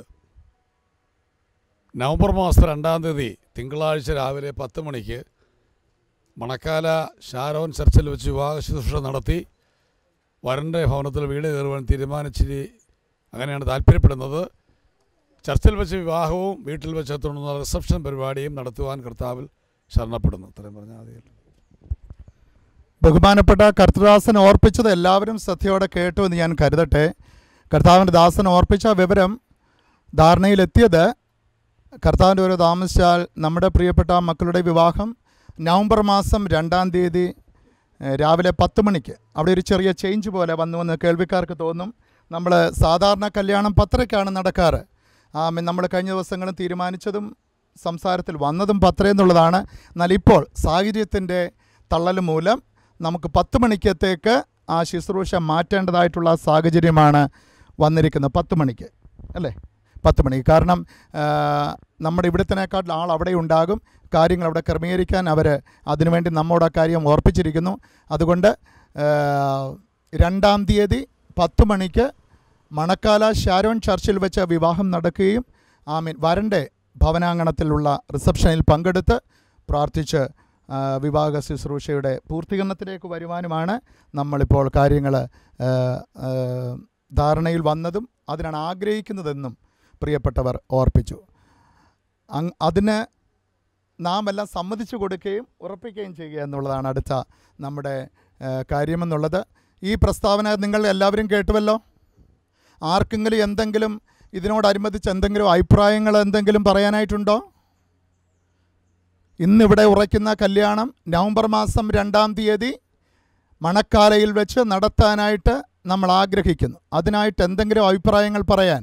നവംബർ മാസം രണ്ടാം തീയതി തിങ്കളാഴ്ച രാവിലെ പത്ത് മണിക്ക് മണക്കാല ഷാരോൻ ചർച്ചിൽ വെച്ച് വിവാഹ ശുശ്രൂഷ നടത്തി വരൻ്റെ ഭവനത്തിൽ വീട് കയറുവാൻ തീരുമാനിച്ചിരി അങ്ങനെയാണ് താല്പര്യപ്പെടുന്നത് ചർച്ചിൽ വെച്ച് വിവാഹവും വീട്ടിൽ വെച്ച് തുടർന്ന റിസപ്ഷൻ പരിപാടിയും നടത്തുവാൻ കർത്താവിൽ ശരണപ്പെടുന്നു ഇത്രയും പറഞ്ഞാൽ മതിയല്ലോ ബഹുമാനപ്പെട്ട കർത്തദാസൻ ഓർപ്പിച്ചത് എല്ലാവരും ശ്രദ്ധയോടെ കേട്ടു എന്ന് ഞാൻ കരുതട്ടെ കർത്താവിൻ്റെ ദാസൻ ഓർപ്പിച്ച വിവരം ധാരണയിലെത്തിയത് കർത്താവിൻ്റെ ഒരു താമസിച്ചാൽ നമ്മുടെ പ്രിയപ്പെട്ട മക്കളുടെ വിവാഹം നവംബർ മാസം രണ്ടാം തീയതി ഏഹ്, രാവിലെ പത്ത് മണിക്ക് അവിടെ ഒരു ചെറിയ ചേഞ്ച് പോലെ വന്നുവെന്ന് കേൾവിക്കാർക്ക് തോന്നും നമ്മൾ സാധാരണ കല്യാണം പത്തരയ്ക്കാണ് നടക്കാറ് ആ നമ്മൾ കഴിഞ്ഞ ദിവസങ്ങളും തീരുമാനിച്ചതും സംസാരത്തിൽ വന്നതും പത്തര എന്നുള്ളതാണ് എന്നാൽ ഇപ്പോൾ സാഹചര്യത്തിൻ്റെ തള്ളൽ മൂലം നമുക്ക് പത്ത് മണിക്കത്തേക്ക് ആ ശുശ്രൂഷ മാറ്റേണ്ടതായിട്ടുള്ള സാഹചര്യമാണ് വന്നിരിക്കുന്നത് പത്ത് മണിക്ക് അല്ലേ പത്ത് മണിക്ക് കാരണം ആ, നമ്മുടെ ഇവിടത്തിനേക്കാൾ ആൾ അവിടെ ഉണ്ടാകും കാര്യങ്ങൾ അവിടെ ക്രമീകരിക്കാൻ അവർ അതിനുവേണ്ടി നമ്മോട് ആ കാര്യം ഓർപ്പിച്ചിരിക്കുന്നു അതുകൊണ്ട് ആ, രണ്ടാം തീയതി പത്ത് മണിക്ക് മണക്കാല ഷാരോൺ ചർച്ചിൽ വെച്ച് വിവാഹം നടക്കുകയും ആമീൻ വരൻ്റെ ഭവനാങ്കണത്തിലുള്ള റിസപ്ഷനിൽ പങ്കെടുത്ത് പ്രാർത്ഥിച്ച് ആ, വിവാഹ ശുശ്രൂഷയുടെ പൂർത്തീകരണത്തിലേക്ക് വരുവാനുമാണ് നമ്മളിപ്പോൾ കാര്യങ്ങൾ ധാരണയിൽ വന്നതും അതിനാണ് ആഗ്രഹിക്കുന്നതെന്നും പ്രിയപ്പെട്ടവർ ഓർപ്പിച്ചു അങ് അതിന് നാം എല്ലാം സമ്മതിച്ചു കൊടുക്കുകയും ഉറപ്പിക്കുകയും ചെയ്യുക എന്നുള്ളതാണ് അടുത്ത നമ്മുടെ ആ, കാര്യമെന്നുള്ളത് ഈ പ്രസ്താവന നിങ്ങൾ എല്ലാവരും കേട്ടുവല്ലോ ആർക്കെങ്കിലും എന്തെങ്കിലും ഇതിനോടനുബന്ധിച്ച് എന്തെങ്കിലും അഭിപ്രായങ്ങൾ എന്തെങ്കിലും പറയാനായിട്ടുണ്ടോ ഇന്നിവിടെ ഉറയ്ക്കുന്ന കല്യാണം നവംബർ മാസം രണ്ടാം തീയതി മണക്കാലയിൽ വെച്ച് നടത്താനായിട്ട് നമ്മൾ ആഗ്രഹിക്കുന്നു അതിനായിട്ട് എന്തെങ്കിലും അഭിപ്രായങ്ങൾ പറയാൻ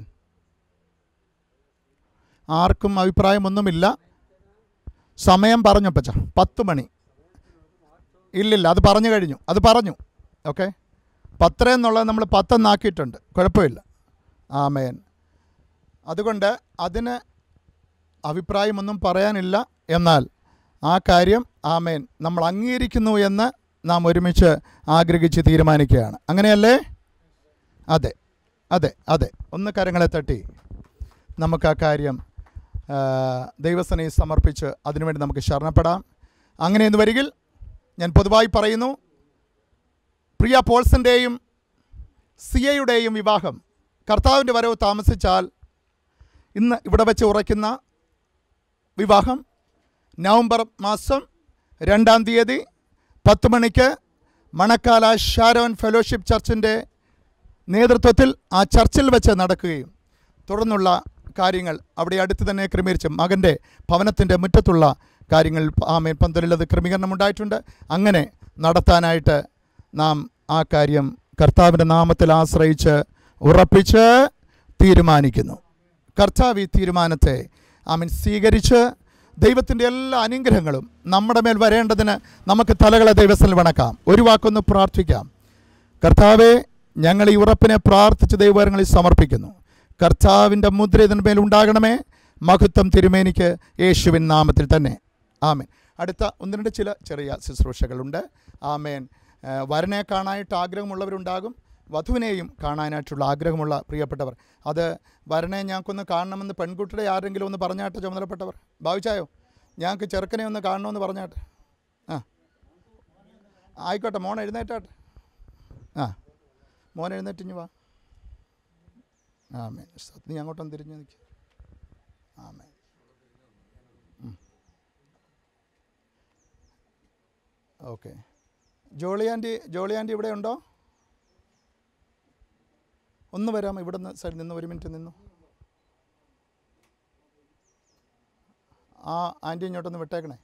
ആർക്കും അഭിപ്രായമൊന്നുമില്ല സമയം പറഞ്ഞു പച്ച പത്ത് മണി ഇല്ലില്ല അത് പറഞ്ഞു കഴിഞ്ഞു അത് പറഞ്ഞു ഓക്കെ പത്തര എന്നുള്ളത് നമ്മൾ പത്തെന്നാക്കിയിട്ടുണ്ട് കുഴപ്പമില്ല ആമേൻ അതുകൊണ്ട് അതിന് അഭിപ്രായമൊന്നും പറയാനില്ല എന്നാൽ ആ കാര്യം ആമേൻ നമ്മൾ അംഗീകരിക്കുന്നു എന്ന് നാം ഒരുമിച്ച് ആഗ്രഹിച്ച് തീരുമാനിക്കുകയാണ് അങ്ങനെയല്ലേ അതെ അതെ അതെ ഒന്ന് കരങ്ങളെ തട്ടി നമുക്ക് ആ കാര്യം ആ, ദൈവസനയിൽ സമർപ്പിച്ച് അതിനുവേണ്ടി നമുക്ക് ശരണപ്പെടാം അങ്ങനെ എന്ന് വരികിൽ ഞാൻ പൊതുവായി പറയുന്നു പ്രിയ പോൾസൻ്റെയും സിയയുടെയും വിവാഹം കർത്താവിൻ്റെ വരവ് താമസിച്ചാൽ ഇന്ന് ഇവിടെ വെച്ച് ഉറയ്ക്കുന്ന വിവാഹം നവംബർ മാസം രണ്ടാം തീയതി പത്ത് മണിക്ക് മണക്കാല ഷാരോൻ ഫെലോഷിപ്പ് ചർച്ചിൻ്റെ നേതൃത്വത്തിൽ ആ ചർച്ചിൽ വെച്ച് നടക്കുകയും തുടർന്നുള്ള കാര്യങ്ങൾ അവിടെ അടുത്ത് തന്നെ ക്രമീകരിച്ച് മകൻ്റെ ഭവനത്തിൻ്റെ മുറ്റത്തുള്ള കാര്യങ്ങൾ ആമേൻ പന്തലിൽ അത് ക്രമീകരണമുണ്ടായിട്ടുണ്ട് അങ്ങനെ നടത്താനായിട്ട് നാം ആ കാര്യം കർത്താവിൻ്റെ നാമത്തിൽ ആശ്രയിച്ച് ഉറപ്പിച്ച് തീരുമാനിക്കുന്നു കർത്താവ് ഈ തീരുമാനത്തെ ആമീൻ സ്വീകരിച്ച് ദൈവത്തിൻ്റെ എല്ലാ അനുഗ്രഹങ്ങളും നമ്മുടെ മേൽ വരേണ്ടതിന് നമുക്ക് തലകളെ ദൈവത്തിൽ വണക്കാം ഒരു വാക്കൊന്ന് പ്രാർത്ഥിക്കാം കർത്താവെ ഞങ്ങൾ ഈ ഉറപ്പിനെ പ്രാർത്ഥിച്ച് ദൈവങ്ങളിൽ സമർപ്പിക്കുന്നു കർത്താവിൻ്റെ മുദ്ര ഇതിന്മേൽ ഉണ്ടാകണമേ മഹത്വം തിരുമേനിക്ക് യേശുവിൻ നാമത്തിൽ തന്നെ ആമേൻ അടുത്ത ഒന്ന് രണ്ട് ചില ചെറിയ ശുശ്രൂഷകളുണ്ട് ആമേൻ ഏഹ് വരനെ കാണാനായിട്ട് ആഗ്രഹമുള്ളവരുണ്ടാകും വധുവിനെയും കാണാനായിട്ടുള്ള ആഗ്രഹമുള്ള പ്രിയപ്പെട്ടവർ അത് വരനെ ഞങ്ങൾക്കൊന്ന് കാണണമെന്ന് പെൺകുട്ടിയുടെ ആരെങ്കിലും ഒന്ന് പറഞ്ഞാട്ടെ ചുമതലപ്പെട്ടവർ ഭാവിച്ചായോ ഞങ്ങൾക്ക് ചെറുക്കനെ ഒന്ന് കാണണമെന്ന് പറഞ്ഞാട്ടെ ആ ആയിക്കോട്ടെ മോൻ എഴുന്നേറ്റാട്ടെ ആ മോൻ എഴുന്നേറ്റിഞ്ഞു വാ ആമേ നീ അങ്ങോട്ടൊന്ന് തിരിഞ്ഞു നിൽക്കുക ആമേ okay Jolly aunty Jolly aunty ഇവിടെ ഉണ്ടോ ഒന്ന് വരാമോ ഇവിടെ നിന്ന് സൈഡ് നിന്ന് ഒരു മിനിറ്റ് നിന്നു ആ ആൻറ്റി ഇങ്ങോട്ടൊന്ന് വിട്ടേക്കണേ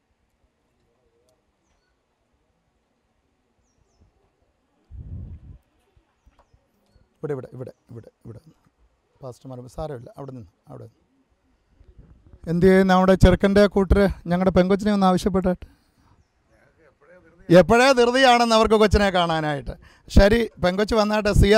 ഇവിടെ ഇവിടെ ഇവിടെ ഇവിടെ ഇവിടെ പാസ്റ്റർമാർ സാരമില്ല അവിടെ നിന്ന് അവിടെ നിന്ന് എന്ത് ചെയ്യും നമ്മുടെ ചെറുക്കൻ്റെ കൂട്ടര് ഞങ്ങളുടെ പെങ്കൊച്ചിനെ ഒന്ന് ആവശ്യപ്പെട്ടാട്ട് എപ്പോഴേ ധൃതിയാണെന്ന് അവർക്ക് കൊച്ചിനെ കാണാനായിട്ട് ശരി പെങ്കൊച്ച് വന്നാട്ടെ സിയ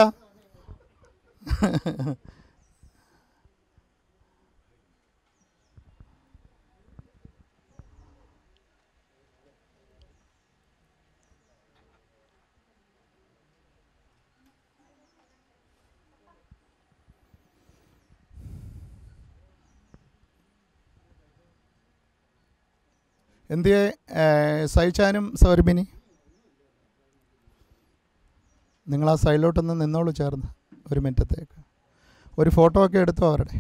എന്തിയെ സഹിച്ചാനും സൗരഭിനി നിങ്ങൾ ആ സൈഡിലോട്ടൊന്ന് നിന്നോളൂ ചേർന്ന് ഒരു മിനിറ്റത്തേക്ക് ഒരു ഫോട്ടോ ഒക്കെ എടുത്തോ അവരുടെ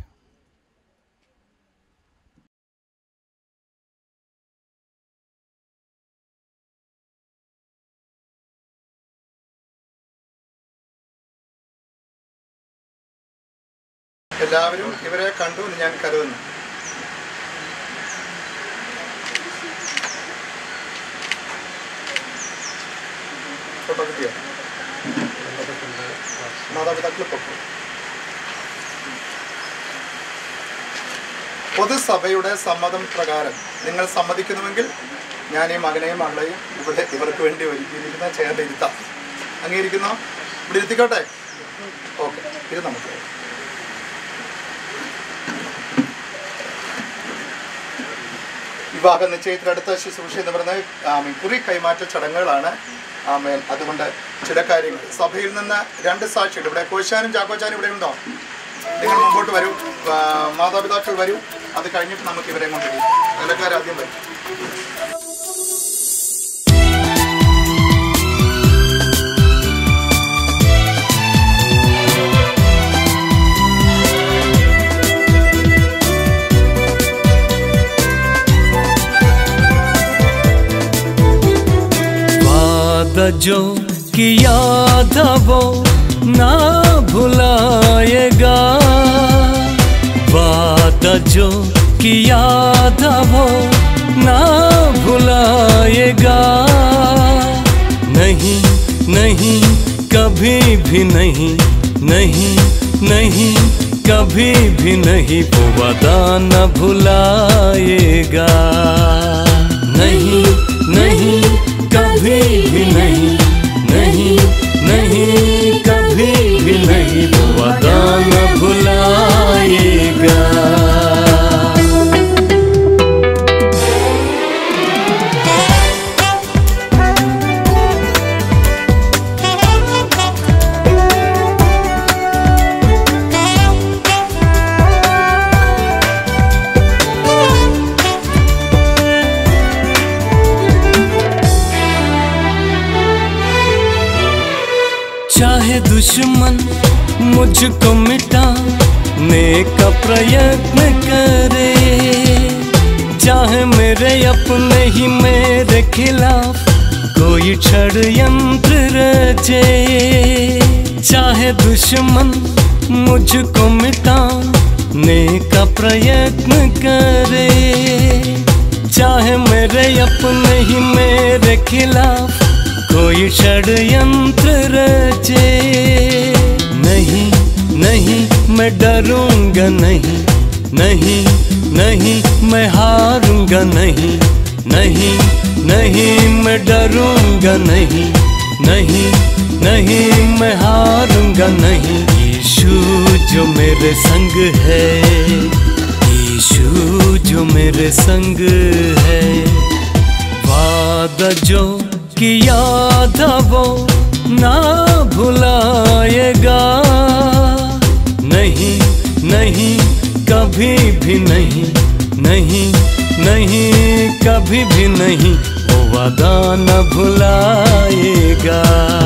എല്ലാവരും ഇവരെ കണ്ടു എന്ന് ഞാൻ കരുതുന്നു ഫോട്ടോ കിട്ടിയോ മാതാപിതാക്കൾ പൊക്കോ പൊതുസഭയുടെ സമ്മതം പ്രകാരം നിങ്ങൾ സമ്മതിക്കുന്നുവെങ്കിൽ ഞാൻ ഈ മകനെയും മകളെയും ഇവിടെ ഇവർക്ക് വേണ്ടി ഒരുക്കിയിരിക്കുന്ന ചെയറിൽ ഇരുത്താം അംഗീകരിക്കുന്നോ ഇവിടെ ഇരുത്തിക്കോട്ടെ ഓക്കെ ഇത് നമുക്ക് വിവാഹ നിശ്ചയത്തിനടുത്ത ശുശ്രൂഷ എന്ന് പറയുന്നത് ആമീൻ കുറി കൈമാറ്റ ചടങ്ങുകളാണ് ആമേൻ അതുകൊണ്ട് ചില കാര്യങ്ങൾ സഭയിൽ നിന്ന് രണ്ട് സാക്ഷികൾ ഇവിടെ കോശാനും ചാക്കോച്ചാനും ഇവിടെ ഉണ്ടോ നിങ്ങൾ മുമ്പോട്ട് വരൂ ആ, മാതാപിതാക്കൾ വരൂ അത് കഴിഞ്ഞിട്ട് നമുക്ക് ഇവരെ കൊണ്ട് നിലക്കാരാദ്യം വരും वादा जो किया था वो ना भुलाएगा वादा जो किया था वो ना भुलाएगा नहीं नहीं कभी भी नहीं नहीं नहीं कभी भी नहीं वो वादा न भुलाएगा नहीं नहीं कभी भी नहीं नहीं नहीं कभी भी नहीं वो वादा न भुलाएगा चाहे दुश्मन मुझको मिटाने का प्रयत्न करे चाहे मेरे अपने ही मेरे खिलाफ कोई षड्यंत्र रचे चाहे दुश्मन मुझको मिटाने का प्रयत्न करे चाहे मेरे अपने ही मेरे खिलाफ कोई षड्यंत्र रचे नहीं नहीं मैं डरूंगा नहीं नहीं नहीं मैं हारूंगा नहीं नहीं नहीं मैं डरूंगा नहीं नहीं नहीं मैं हारूंगा नहीं यीशु जो मेरे संग है यीशु जो मेरे संग है वादा जो किया था वो ना भुलाएगा नहीं नहीं कभी भी नहीं नहीं नहीं कभी भी नहीं वो वादा न भुलाएगा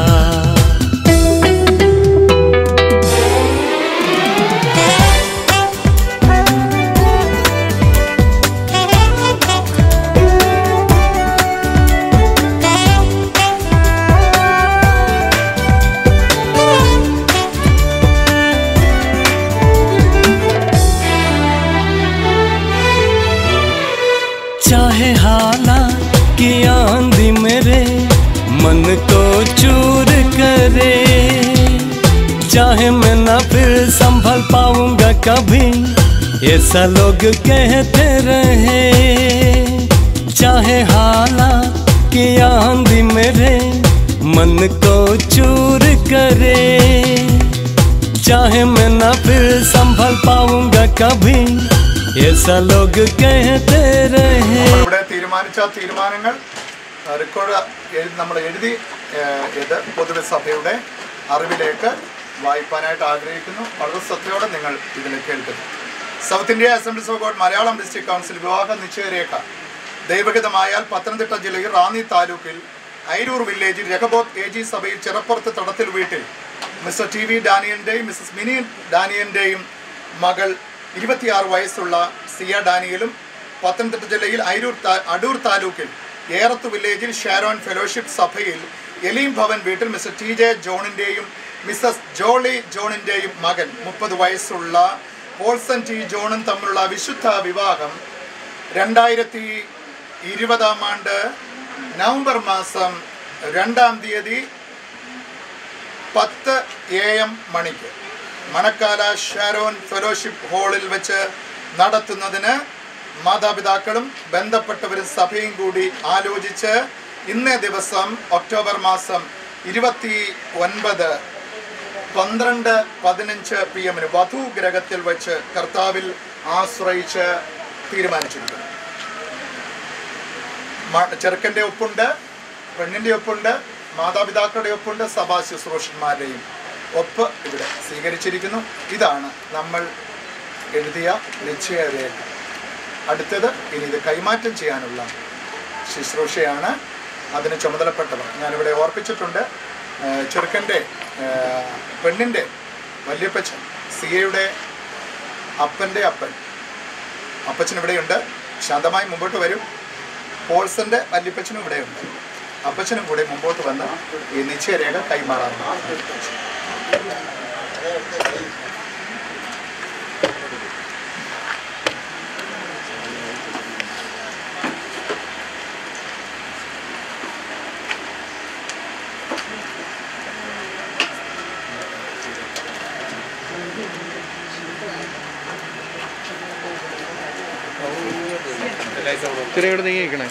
चाहे हालात की आंधी मेरे मन को चूर करे चाहे मैं ना फिर संभल पाऊंगा कभी ऐसा लोग कहते रहे चाहे हालात की आंधी मेरे मन को चूर करे चाहे मैं ना फिर संभल पाऊंगा कभी ऐसा लोग कहते रहे ഇവിടെ തീരുമാനിച്ച തീരുമാനങ്ങൾ ആ, റെക്കോർഡ് എഴുതി നമ്മൾ എഴുതി ആ, ഇത് പൊതുവെ സഭയുടെ അറിവിലേക്ക് വായിപ്പാനായിട്ട് ആഗ്രഹിക്കുന്നു വളരെ ശ്രദ്ധയോടെ നിങ്ങൾ ഇതിൽ കേൾക്കുന്നു South India Assemblies of God Malayalam district council വിവാഹ നിശ്ചയരേഖ ദൈവഹിതമായാൽ പത്തനംതിട്ട ജില്ലയിൽ റാന്നി താലൂക്കിൽ ഐരൂർ വില്ലേജിൽ രഹബോത്ത് എ ജി സഭയിൽ ചിറപ്പുറത്ത് തടത്തിൽ വീട്ടിൽ മിസ്റ്റർ ടി വി ഡാനിയലിൻ്റെയും മിസ്സസ് മിനി ഡാനിയലിൻ്റെയും മകൾ ഇരുപത്തിയാറ് വയസ്സുള്ള സിയ ഡാനിയലും പത്തനംതിട്ട ജില്ലയിൽ അരൂർ താ- അടൂർ താലൂക്കിൽ ഏറത്ത് വില്ലേജിൽ ഷാരോൺ ഫെലോഷിപ്പ് സഭയിൽ എലീം ഭവൻ വീട്ടിൽ മിസ്റ്റർ ടി ജെ ജോണിൻ്റെയും മിസ്സസ് ജോളി ജോണിൻ്റെയും മകൻ മുപ്പത് വയസ്സുള്ള പോൾസൺ ടി ജോണും തമ്മിലുള്ള വിശുദ്ധ വിവാഹം രണ്ടായിരത്തി ഇരുപതാം ആണ്ട് നവംബർ മാസം രണ്ടാം തീയതി പത്ത് എ എം മണിക്ക് മണക്കാല ഷാരോൺ ഫെലോഷിപ്പ് ഹാളിൽ വെച്ച് നടത്തുന്നതിന് മാതാപിതാക്കളും ബന്ധപ്പെട്ടവരും സഭയും കൂടി ആലോചിച്ച് ഇന്നേ ദിവസം ഒക്ടോബർ മാസം ഇരുപത്തി ഒൻപത് പന്ത്രണ്ട് പതിനഞ്ച് പി എമ്മിന് വധുഗ്രഹത്തിൽ വെച്ച് കർത്താവിൽ ആശ്രയിച്ച് തീരുമാനിച്ചിരിക്കുന്നു മ- ചെറുക്കൻ്റെ ഒപ്പുണ്ട് പെണ്ണിൻ്റെ ഒപ്പുണ്ട് മാതാപിതാക്കളുടെ ഒപ്പുണ്ട് സഭാ ശുശ്രൂഷന്മാരുടെയും ഒപ്പ് ഇവിടെ സ്വീകരിച്ചിരിക്കുന്നു ഇതാണ് നമ്മൾ എഴുതിയ നിശ്ചയരേഖ അടുത്തത് ഇനി ഇത് കൈമാറ്റം ചെയ്യാനുള്ള ശുശ്രൂഷയാണ് അതിന് ചുമതലപ്പെട്ടവർ ഞാനിവിടെ ഓർപ്പിച്ചിട്ടുണ്ട് ഏഹ് ചെറുക്കൻ്റെ ഏഹ് പെണ്ണിൻ്റെ വല്യപ്പച്ചൻ സിയയുടെ അപ്പൻ്റെ അപ്പൻ അപ്പച്ചൻ ഇവിടെയുണ്ട് ശാന്തമായി മുമ്പോട്ട് വരും പോൾസന്റെ വല്യപ്പച്ചനും ഇവിടെയുണ്ട് അപ്പച്ചനും കൂടെ മുമ്പോട്ട് വന്ന് ഈ നിശ്ചയരേഖ കൈമാറാറുണ്ട് ചെറിയോട് നീങ്ങിക്കണേ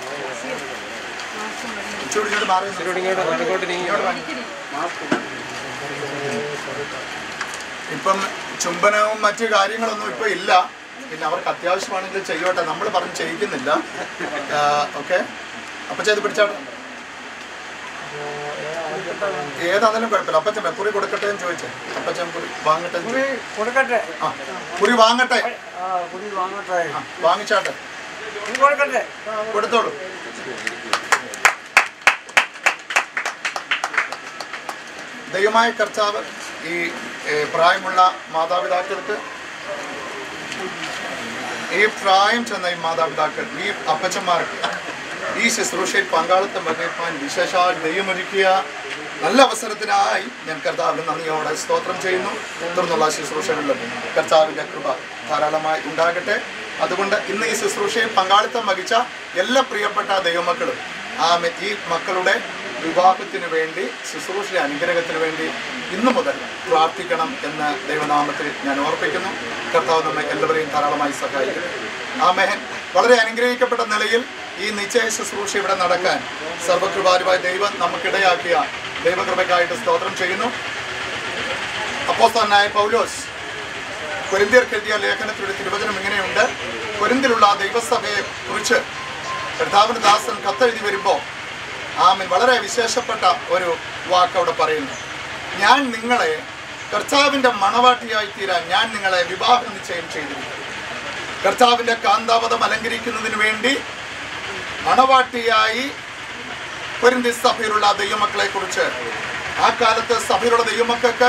ഇച്ചിരി ഇങ്ങോട്ട് മാറി നിന്ന്. ഇങ്ങോട്ട് ഇങ്ങോട്ട് നീങ്ങി ഇങ്ങോട്ട് വാ. ഇപ്പം ചുംബനവും മറ്റു കാര്യങ്ങളൊന്നും ഇപ്പൊ ഇല്ല പിന്നെ അവർക്ക് അത്യാവശ്യമാണെങ്കിൽ ചെയ്യോട്ടെ നമ്മൾ പറഞ്ഞ് ചെയ്യിക്കുന്നില്ല ഓക്കെ അപ്പൊ ചെയ്ത് പിടിച്ചാട്ടെ ഏതാണെങ്കിലും കുഴപ്പമില്ല അപ്പച്ചൻ കുറി കൊടുക്കട്ടെ എന്ന് ചോദിച്ചേ അപ്പച്ചൻ കുറി വാങ്ങട്ടെ എന്ന് ചോദിച്ചു. കൊടുക്കട്ടെ ആ കുറി വാങ്ങട്ടെ ആ കുടി വാങ്ങട്ടെ ആ, വാങ്ങിച്ചാട്ടെ കുടി കൊടുക്കട്ടെ കൊടുത്തോളൂ ദൈവമായ കർത്താവ് ഈ ഏ, പ്രായമുള്ള മാതാപിതാക്കൾക്ക് ഈ പ്രായം ചെന്ന ഈ മാതാപിതാക്കൾ ഈ അപ്പച്ചന്മാർക്ക് ഈ ശുശ്രൂഷയിൽ പങ്കാളിത്തം വഹിപ്പാൻ വിശേഷാൽ ദൈവമൊരുക്കിയ നല്ല അവസരത്തിനായി ഞാൻ കർത്താവിന് നന്ദിയോടെ സ്തോത്രം ചെയ്യുന്നു തുടർന്നുള്ള ശുശ്രൂഷകളിലും കർത്താവിൻ്റെ കൃപ ധാരാളമായി ഉണ്ടാകട്ടെ അതുകൊണ്ട് ഇന്ന് ഈ ശുശ്രൂഷയിൽ പങ്കാളിത്തം വഹിച്ച എല്ലാ പ്രിയപ്പെട്ട ദൈവമക്കളും ആ മെ- ഈ മക്കളുടെ വിവാഹത്തിന് വേണ്ടി ശുശ്രൂഷ അനുഗ്രഹത്തിന് വേണ്ടി ഇന്നു മുതൽ പ്രാർത്ഥിക്കണം എന്ന് ദൈവനാമത്തിൽ ഞാൻ ഓർപ്പിക്കുന്നു കർത്താവ് നമ്മെ എല്ലാവരെയും ധാരാളമായി സഹായിക്കും ആമേഹൻ വളരെ അനുഗ്രഹിക്കപ്പെട്ട നിലയിൽ ഈ നിശ്ചയ ശുശ്രൂഷ ഇവിടെ നടക്കാൻ സർവകൃപാലുവായ ദൈവം നമുക്കിടയാക്കിയ ദൈവകൃപയ്ക്കായിട്ട് സ്തോത്രം ചെയ്യുന്നു അപ്പോസ്തലനായ പൗലോസ് കൊരിന്തിയർക്ക് എഴുതിയ ലേഖനത്തിലൂടെ തിരുവചനം ഇങ്ങനെയുണ്ട് കൊരിന്തിലുള്ള ആ ദൈവസഭയെ കുറിച്ച് കർത്താവിന് ദാസൻ കത്തെഴുതി വരുമ്പോൾ ആമൻ വളരെ വിശേഷപ്പെട്ട ഒരു വാക്ക് അവിടെ പറയുന്നു ഞാൻ നിങ്ങളെ കർത്താവിന്റെ മണവാട്ടിയായി തീരാൻ ഞാൻ നിങ്ങളെ വിവാഹ നിശ്ചയം ചെയ്തിരിക്കുന്നു കർത്താവിന്റെ കാന്താപദം അലങ്കരിക്കുന്നതിന് വേണ്ടി മണവാട്ടിയായി പൊരിന്തി സഭയിലുള്ള ദൈവമക്കളെ കുറിച്ച് ആ കാലത്ത് സഭയിലുള്ള ദൈവമക്കൾക്ക്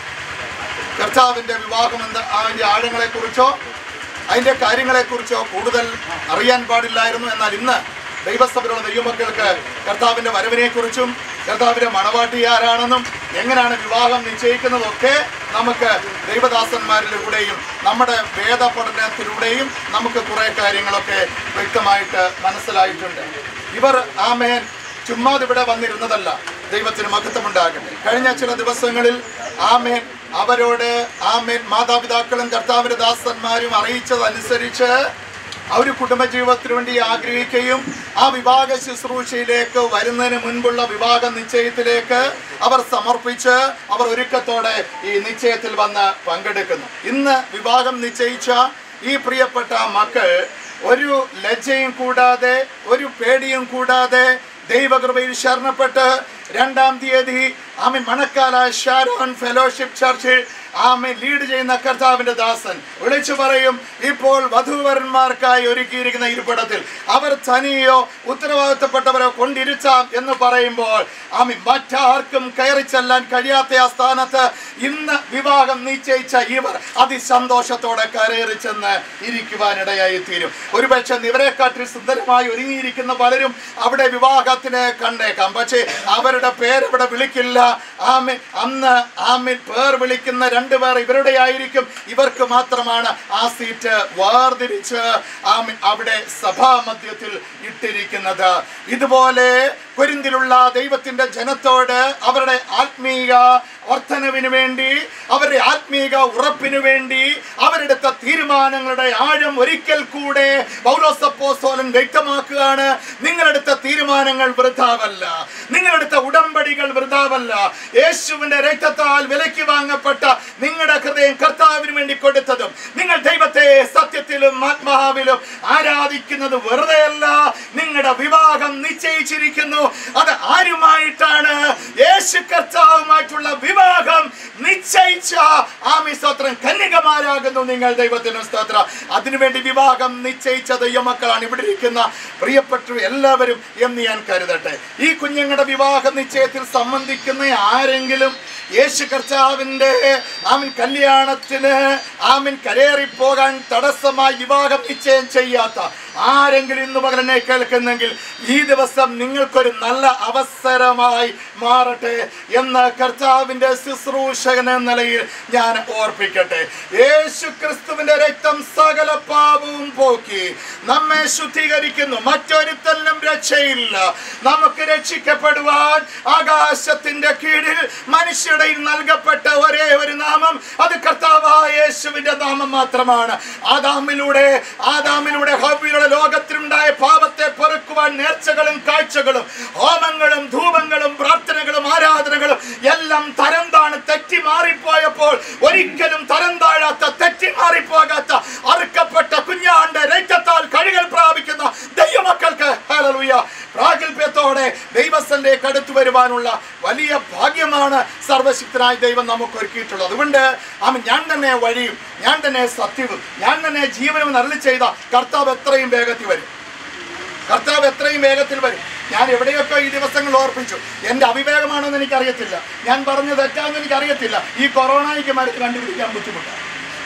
കർത്താവിന്റെ വിവാഹം എന്ന അതിന്റെ ആഴങ്ങളെ കുറിച്ചോ അതിന്റെ കാര്യങ്ങളെ കുറിച്ചോ കൂടുതൽ അറിയാൻ പാടില്ലായിരുന്നു എന്നാൽ ഇന്ന് ദൈവസഭയിലുള്ള ദൈവമക്കൾക്ക് കർത്താവിന്റെ വരവിനെ കുറിച്ചും കർത്താവിന്റെ മണവാട്ടി ആരാണെന്നും എങ്ങനെയാണ് വിവാഹം നിശ്ചയിക്കുന്നതൊക്കെ നമുക്ക് ദൈവദാസന്മാരിലൂടെയും നമ്മുടെ വേദപഠനത്തിലൂടെയും നമുക്ക് കുറെ കാര്യങ്ങളൊക്കെ വ്യക്തമായിട്ട് മനസ്സിലായിട്ടുണ്ട് ഇവർ ആമേൻ ചുമ്മാതെ ഇവിടെ വന്നിരുന്നതല്ല ദൈവത്തിന് മഹത്വമുണ്ടാകട്ടെ കഴിഞ്ഞ ചില ദിവസങ്ങളിൽ ആമേൻ അവരോട് ആമേൻ മാതാപിതാക്കളും കർത്താവിന്റെ ദാസന്മാരും അറിയിച്ചതനുസരിച്ച് അവർ കുടുംബജീവിതത്തിന് വേണ്ടി ആഗ്രഹിക്കുകയും ആ വിവാഹ ശുശ്രൂഷയിലേക്ക് വരുന്നതിന് മുൻപുള്ള വിവാഹ നിശ്ചയത്തിലേക്ക് അവർ സമർപ്പിച്ച് അവർ ഒരുക്കത്തോടെ ഈ നിശ്ചയത്തിൽ വന്ന് പങ്കെടുക്കുന്നു ഇന്ന് വിവാഹം നിശ്ചയിച്ച ഈ പ്രിയപ്പെട്ട മക്കൾ ഒരു ലജ്ജയും കൂടാതെ ഒരു പേടിയും കൂടാതെ ദൈവകൃപയിൽ ശരണപ്പെട്ട് രണ്ടാം തീയതി ആമൻ മണക്കാല ഷാരോൺ ഫെലോഷിപ്പ് ചർച്ചിൽ ആമൻ ലീഡ് ചെയ്യുന്ന കർത്താവിന്റെ ദാസൻ വിളിച്ചു പറയും ഇപ്പോൾ വധൂവരന്മാർക്കായി ഒരുക്കിയിരിക്കുന്ന ഇരിപ്പിടത്തിൽ അവർ തനിയോ ഉത്തരവാദിത്തപ്പെട്ടവരോ കൊണ്ടിരുത്താം എന്ന് പറയുമ്പോൾ ആമി മറ്റാർക്കും കയറി ചെല്ലാൻ കഴിയാത്ത ആ സ്ഥാനത്ത് ഇന്ന് വിവാഹം നിശ്ചയിച്ച ഇവർ അതിസന്തോഷത്തോടെ കയറി ചെന്ന് ഇരിക്കുവാനിടയായി തീരും ഒരുപക്ഷെ ഇവരെക്കാട്ടിൽ സുന്ദരമായി ഒരുങ്ങിയിരിക്കുന്ന പലരും അവിടെ വിവാഹത്തിന് കണ്ടേക്കാം പക്ഷേ അവരുടെ പേരവിടെ വിളിക്കില്ല ആമിൻ അന്ന് ആമിൻ പേർ വിളിക്കുന്ന രണ്ടുപേർ ഇവരുടെ ആയിരിക്കും ഇവർക്ക് മാത്രമാണ് ആ സീറ്റ് വേർതിരിച്ച് ആമിൻ അവിടെ സഭാമധ്യത്തിൽ ഇട്ടിരിക്കുന്നത് ഇതുപോലെ കൊരിന്തിലുള്ള ദൈവത്തിന്റെ ജനത്തോട് അവരുടെ ആത്മീയ വർധനവിന് വേണ്ടി അവരുടെ ആത്മീക ഉറപ്പിന് വേണ്ടി അവരെടുത്ത തീരുമാനങ്ങളുടെ ആഴം ഒരിക്കൽ കൂടെ പൗലോസപ്പോസോലൻ വ്യക്തമാക്കുകയാണ് നിങ്ങളെടുത്ത തീരുമാനങ്ങൾ വൃഥാവല്ല നിങ്ങളെടുത്ത ഉടമ്പടികൾ വൃഥാവല്ല യേശുവിന്റെ രക്തത്താൽ വിലയ്ക്ക് വാങ്ങപ്പെട്ട നിങ്ങളുടെ ഹൃദയം കർത്താവിന് വേണ്ടി കൊടുത്തതും നിങ്ങൾ ദൈവത്തെ സത്യത്തിലും ആത്മാവിലും ആരാധിക്കുന്നത് വെറുതെയല്ല നിങ്ങളുടെ വിവാഹം നിശ്ചയിച്ചിരിക്കുന്നു അത് ആരുമായിട്ടാണ് യേശു കർത്താവുമായിട്ടുള്ള വിവാഹം നിശ്ചയിച്ച ആമി സ്തോത്രം കന്യകമാരാകുന്നു നിങ്ങൾ ദൈവത്തിന് സ്തോത്രം അതിനുവേണ്ടി വിവാഹം നിശ്ചയിച്ച ദൈവമക്കളാണ് ഇവിടെ ഇരിക്കുന്ന പ്രിയപ്പെട്ട എല്ലാവരും എന്ന് ഞാൻ കരുതട്ടെ ഈ കുഞ്ഞുങ്ങളുടെ വിവാഹ നിശ്ചയത്തിൽ സംബന്ധിക്കുന്ന ആരെങ്കിലും യേശു കർത്താവിന്റെ ആമിൻ കല്യാണത്തിന് ആമിൻ കരേറിപ്പോകാൻ തടസ്സമായി വിവാഹം നിശ്ചയം ചെയ്യാത്ത ആരെങ്കിലും ഇന്ന് പകരനെ കേൾക്കുന്നെങ്കിൽ ഈ ദിവസം നിങ്ങൾക്കൊരു നല്ല അവസരമായി മാറട്ടെ എന്ന കർത്താവിന്റെ ശുശ്രൂഷകൻ എന്ന നിലയിൽ ഞാൻ ഓർപ്പിക്കട്ടെ യേശു ക്രിസ്തുവിന്റെ രക്തം സകല പാപവും പോക്കി നമ്മെ ശുദ്ധീകരിക്കുന്നു മറ്റൊരുത്തലിനും രക്ഷയില്ല നമുക്ക് രക്ഷിക്കപ്പെടുവാൻ ആകാശത്തിന്റെ കീഴിൽ മനുഷ്യരുടെ നൽകപ്പെട്ട ഒരേ ഒരു നാമം അത് കർത്താവായ യേശുവിന്റെ നാമം മാത്രമാണ് ആദാമിലൂടെ ആദാമിലൂടെ ഹവ്വിലൂടെ ലോകത്തിലുണ്ടായ പാപത്തെ പൊറുക്കുവാൻ നേർച്ചകളും കാഴ്ചകളും ഹോമങ്ങളും ധൂപങ്ങളും പ്രാർത്ഥനകളും ആരാധനകളും എല്ലാം തരം താണ് തെറ്റി മാറിപ്പോയപ്പോൾ ഒരിക്കലും തരം താഴാത്ത തെറ്റി മാറിപ്പോകാത്ത അറുക്കപ്പെട്ട കുഞ്ഞാണ്ട് രക്തത്താൽ കഴുകൽ പ്രാപിക്കുന്ന ദൈവമക്കൾക്ക് ഹല്ലേലൂയ പ്രാഗൽഭ്യത്തോടെ ദൈവസ്ഥലേക്ക് അടുത്തു വരുവാനുള്ള വലിയ ഭാഗ്യമാണ് സർവശക്തനായ ദൈവം നമുക്ക് ഒരുക്കിയിട്ടുള്ളത് അതുകൊണ്ട് ആമൻ ഞാൻ തന്നെ വഴിയും ഞാൻ തന്നെ സത്യവും ഞാൻ തന്നെ ജീവനും നരളി ചെയ്ത കർത്താവ് എത്രയും വേഗത്തിൽ വരും കർത്താവ് എത്രയും വേഗത്തിൽ വരും ഞാൻ എവിടെയൊക്കെ ഈ ദിവസങ്ങൾ ഓർപ്പിച്ചു എൻ്റെ അവിവേകമാണെന്ന് എനിക്കറിയത്തില്ല ഞാൻ പറഞ്ഞത് തെറ്റാണെന്ന് എനിക്കറിയത്തില്ല ഈ കൊറോണയ്ക്ക് മരുന്ന് കണ്ടുപിടിക്കാൻ ബുദ്ധിമുട്ടാണ്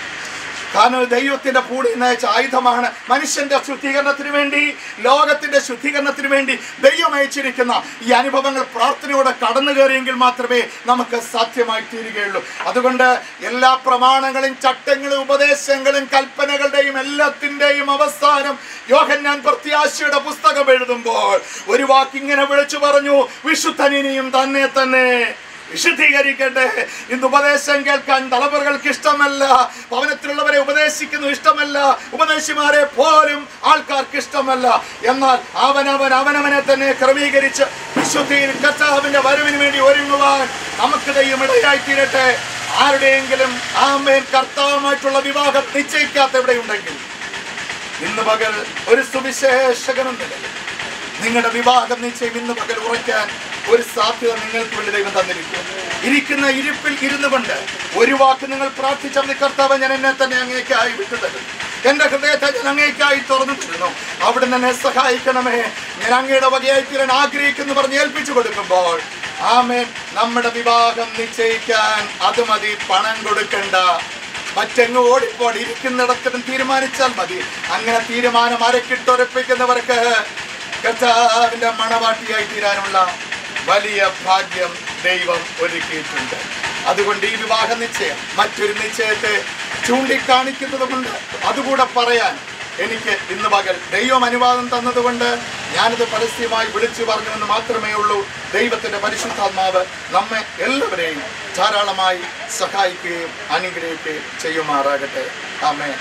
കാരണം ദൈവത്തിന്റെ കൂടെ നയിച്ച ആയുധമാണ് മനുഷ്യന്റെ ശുദ്ധീകരണത്തിന് വേണ്ടി ലോകത്തിന്റെ ശുദ്ധീകരണത്തിന് വേണ്ടി ദൈവം അയച്ചിരിക്കുന്ന ഈ അനുഭവങ്ങൾ പ്രാർത്ഥനയോടെ കടന്നു കയറിയെങ്കിൽ മാത്രമേ നമുക്ക് സാധ്യമായി തീരുകയുള്ളൂ അതുകൊണ്ട് എല്ലാ പ്രമാണങ്ങളും ചട്ടങ്ങളും ഉപദേശങ്ങളും കൽപ്പനകളുടെയും എല്ലാത്തിൻ്റെയും അവസാനം യോഹന്നാൻ പ്രത്യാശയുടെ പുസ്തകം എഴുതുമ്പോൾ ഒരു വാക്കിങ്ങനെ വിളിച്ചു പറഞ്ഞു വിശുദ്ധനിനിയും തന്നെ തന്നെ വിശുദ്ധീകരിക്കട്ടെ ഇന്ന് ഉപദേശം കേൾക്കാൻ തലമുറകൾക്ക് ഇഷ്ടമല്ല ഭവനത്തിലുള്ളവരെ ഉപദേശിക്കുന്നു ഇഷ്ടമല്ല ഉപദേശിമാരെ പോലും ആൾക്കാർക്ക് ഇഷ്ടമല്ല എന്നാൽ അവനവൻ അവനവനെ തന്നെ ക്രമീകരിച്ച് വിശുദ്ധിയിൽ കർത്താവിന്റെ വരവിന് വേണ്ടി ഒരുങ്ങുവാൻ നമുക്ക് ദൈവം ഇടയായി തീരട്ടെ ആരുടെയെങ്കിലും ആമേൻ കർത്താവുമായിട്ടുള്ള വിവാഹം നിശ്ചയിക്കാത്ത എവിടെയുണ്ടെങ്കിൽ ഇന്ന് പകൽ ഒരു സുവിശേഷകനും നിലയിൽ നിങ്ങളുടെ വിവാഹം നിശ്ചയം ഇന്ന് പകൽ ഉറയ്ക്കാൻ ഒരു സാധ്യത നിങ്ങൾക്ക് വേണ്ടി ദൈവം തന്നിരിക്കും ഇരിക്കുന്ന ഇരിപ്പിൽ ഇരുന്നു കൊണ്ട് ഒരു വാക്ക് നിങ്ങൾ പ്രാർത്ഥിച്ച കർത്താവ് ഞാൻ എന്നെ തന്നെ അങ്ങേക്കായി വിട്ടു തരും എന്റെ ഹൃദയത്തെ ഞാൻ അങ്ങേക്കായി തുറന്നു തരുന്നു അവിടെ എന്നെ സഹായിക്കണമേ ഞാൻ അങ്ങയുടെ വകയായി തീരാൻ ആഗ്രഹിക്കുന്നു പറഞ്ഞ് ഏൽപ്പിച്ചു കൊടുക്കുമ്പോൾ ആമേൻ നമ്മുടെ വിവാഹം നിശ്ചയിക്കാൻ അത് മതി പണം കൊടുക്കണ്ട മറ്റെങ്ങ് ഓടിപ്പോടി ഇരിക്കുന്നിടത്തിനും തീരുമാനിച്ചാൽ മതി അങ്ങനെ തീരുമാനം അരക്കിട്ടുറപ്പിക്കുന്നവർക്ക് കർത്താവിന്റെ മണവാട്ടിയായി തീരാനുള്ള വലിയ ഭാഗ്യം ദൈവം ഒരുക്കിയിട്ടുണ്ട് അതുകൊണ്ട് ഈ വിവാഹ നിശ്ചയം മറ്റൊരു നിശ്ചയത്തെ ചൂണ്ടിക്കാണിക്കുന്നത് കൊണ്ട് അതുകൂടെ പറയാൻ എനിക്ക് ഇന്ന് പകൽ ദൈവം അനുവാദം തന്നതുകൊണ്ട് ഞാനിത് പരസ്യമായി വിളിച്ചു പറഞ്ഞുവെന്ന് മാത്രമേ ഉള്ളൂ ദൈവത്തിന്റെ പരിശുദ്ധാത്മാവ് നമ്മെ എല്ലാവരെയും ധാരാളമായി സഹായിക്കുകയും അനുഗ്രഹിക്കുകയും ചെയ്യുമാറാകട്ടെ ആമേൻ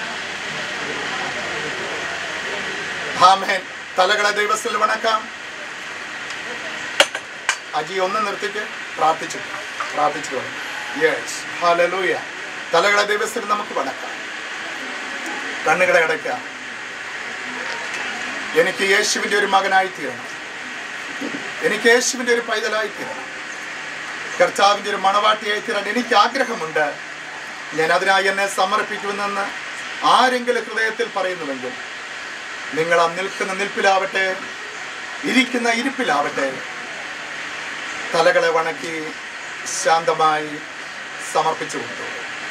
ആമേൻ തലകളെ ദൈവത്തിൽ വണക്കാം അജി ഒന്ന് നിർത്തിക്ക് പ്രാർത്ഥിച്ചു പ്രാർത്ഥിച്ചു യെസ് ഹല്ലേലൂയ തലകളെ ദൈവത്തിൽ നമുക്ക് വണക്കാം കണ്ണുകളെ അടയ്ക്കാം എനിക്ക് യേശുവിൻ്റെ ഒരു മകനായി തീരണം എനിക്ക് യേശുവിൻ്റെ ഒരു പൈതലായി തീരണം കർത്താവിൻ്റെ ഒരു മണവാട്ടിയായി തീരാൻ എനിക്ക് ആഗ്രഹമുണ്ട് ഞാൻ അതിനായി എന്നെ സമർപ്പിക്കുമെന്ന് ആരെങ്കിലും ഹൃദയത്തിൽ പറയുന്നുവെങ്കിൽ നിങ്ങൾ ആ നിൽക്കുന്ന നിൽപ്പിലാവട്ടെ ഇരിക്കുന്ന ഇരിപ്പിലാവട്ടെ തലകളെ വണക്കി ശാന്തമായി സമർപ്പിച്ചുകൊണ്ടു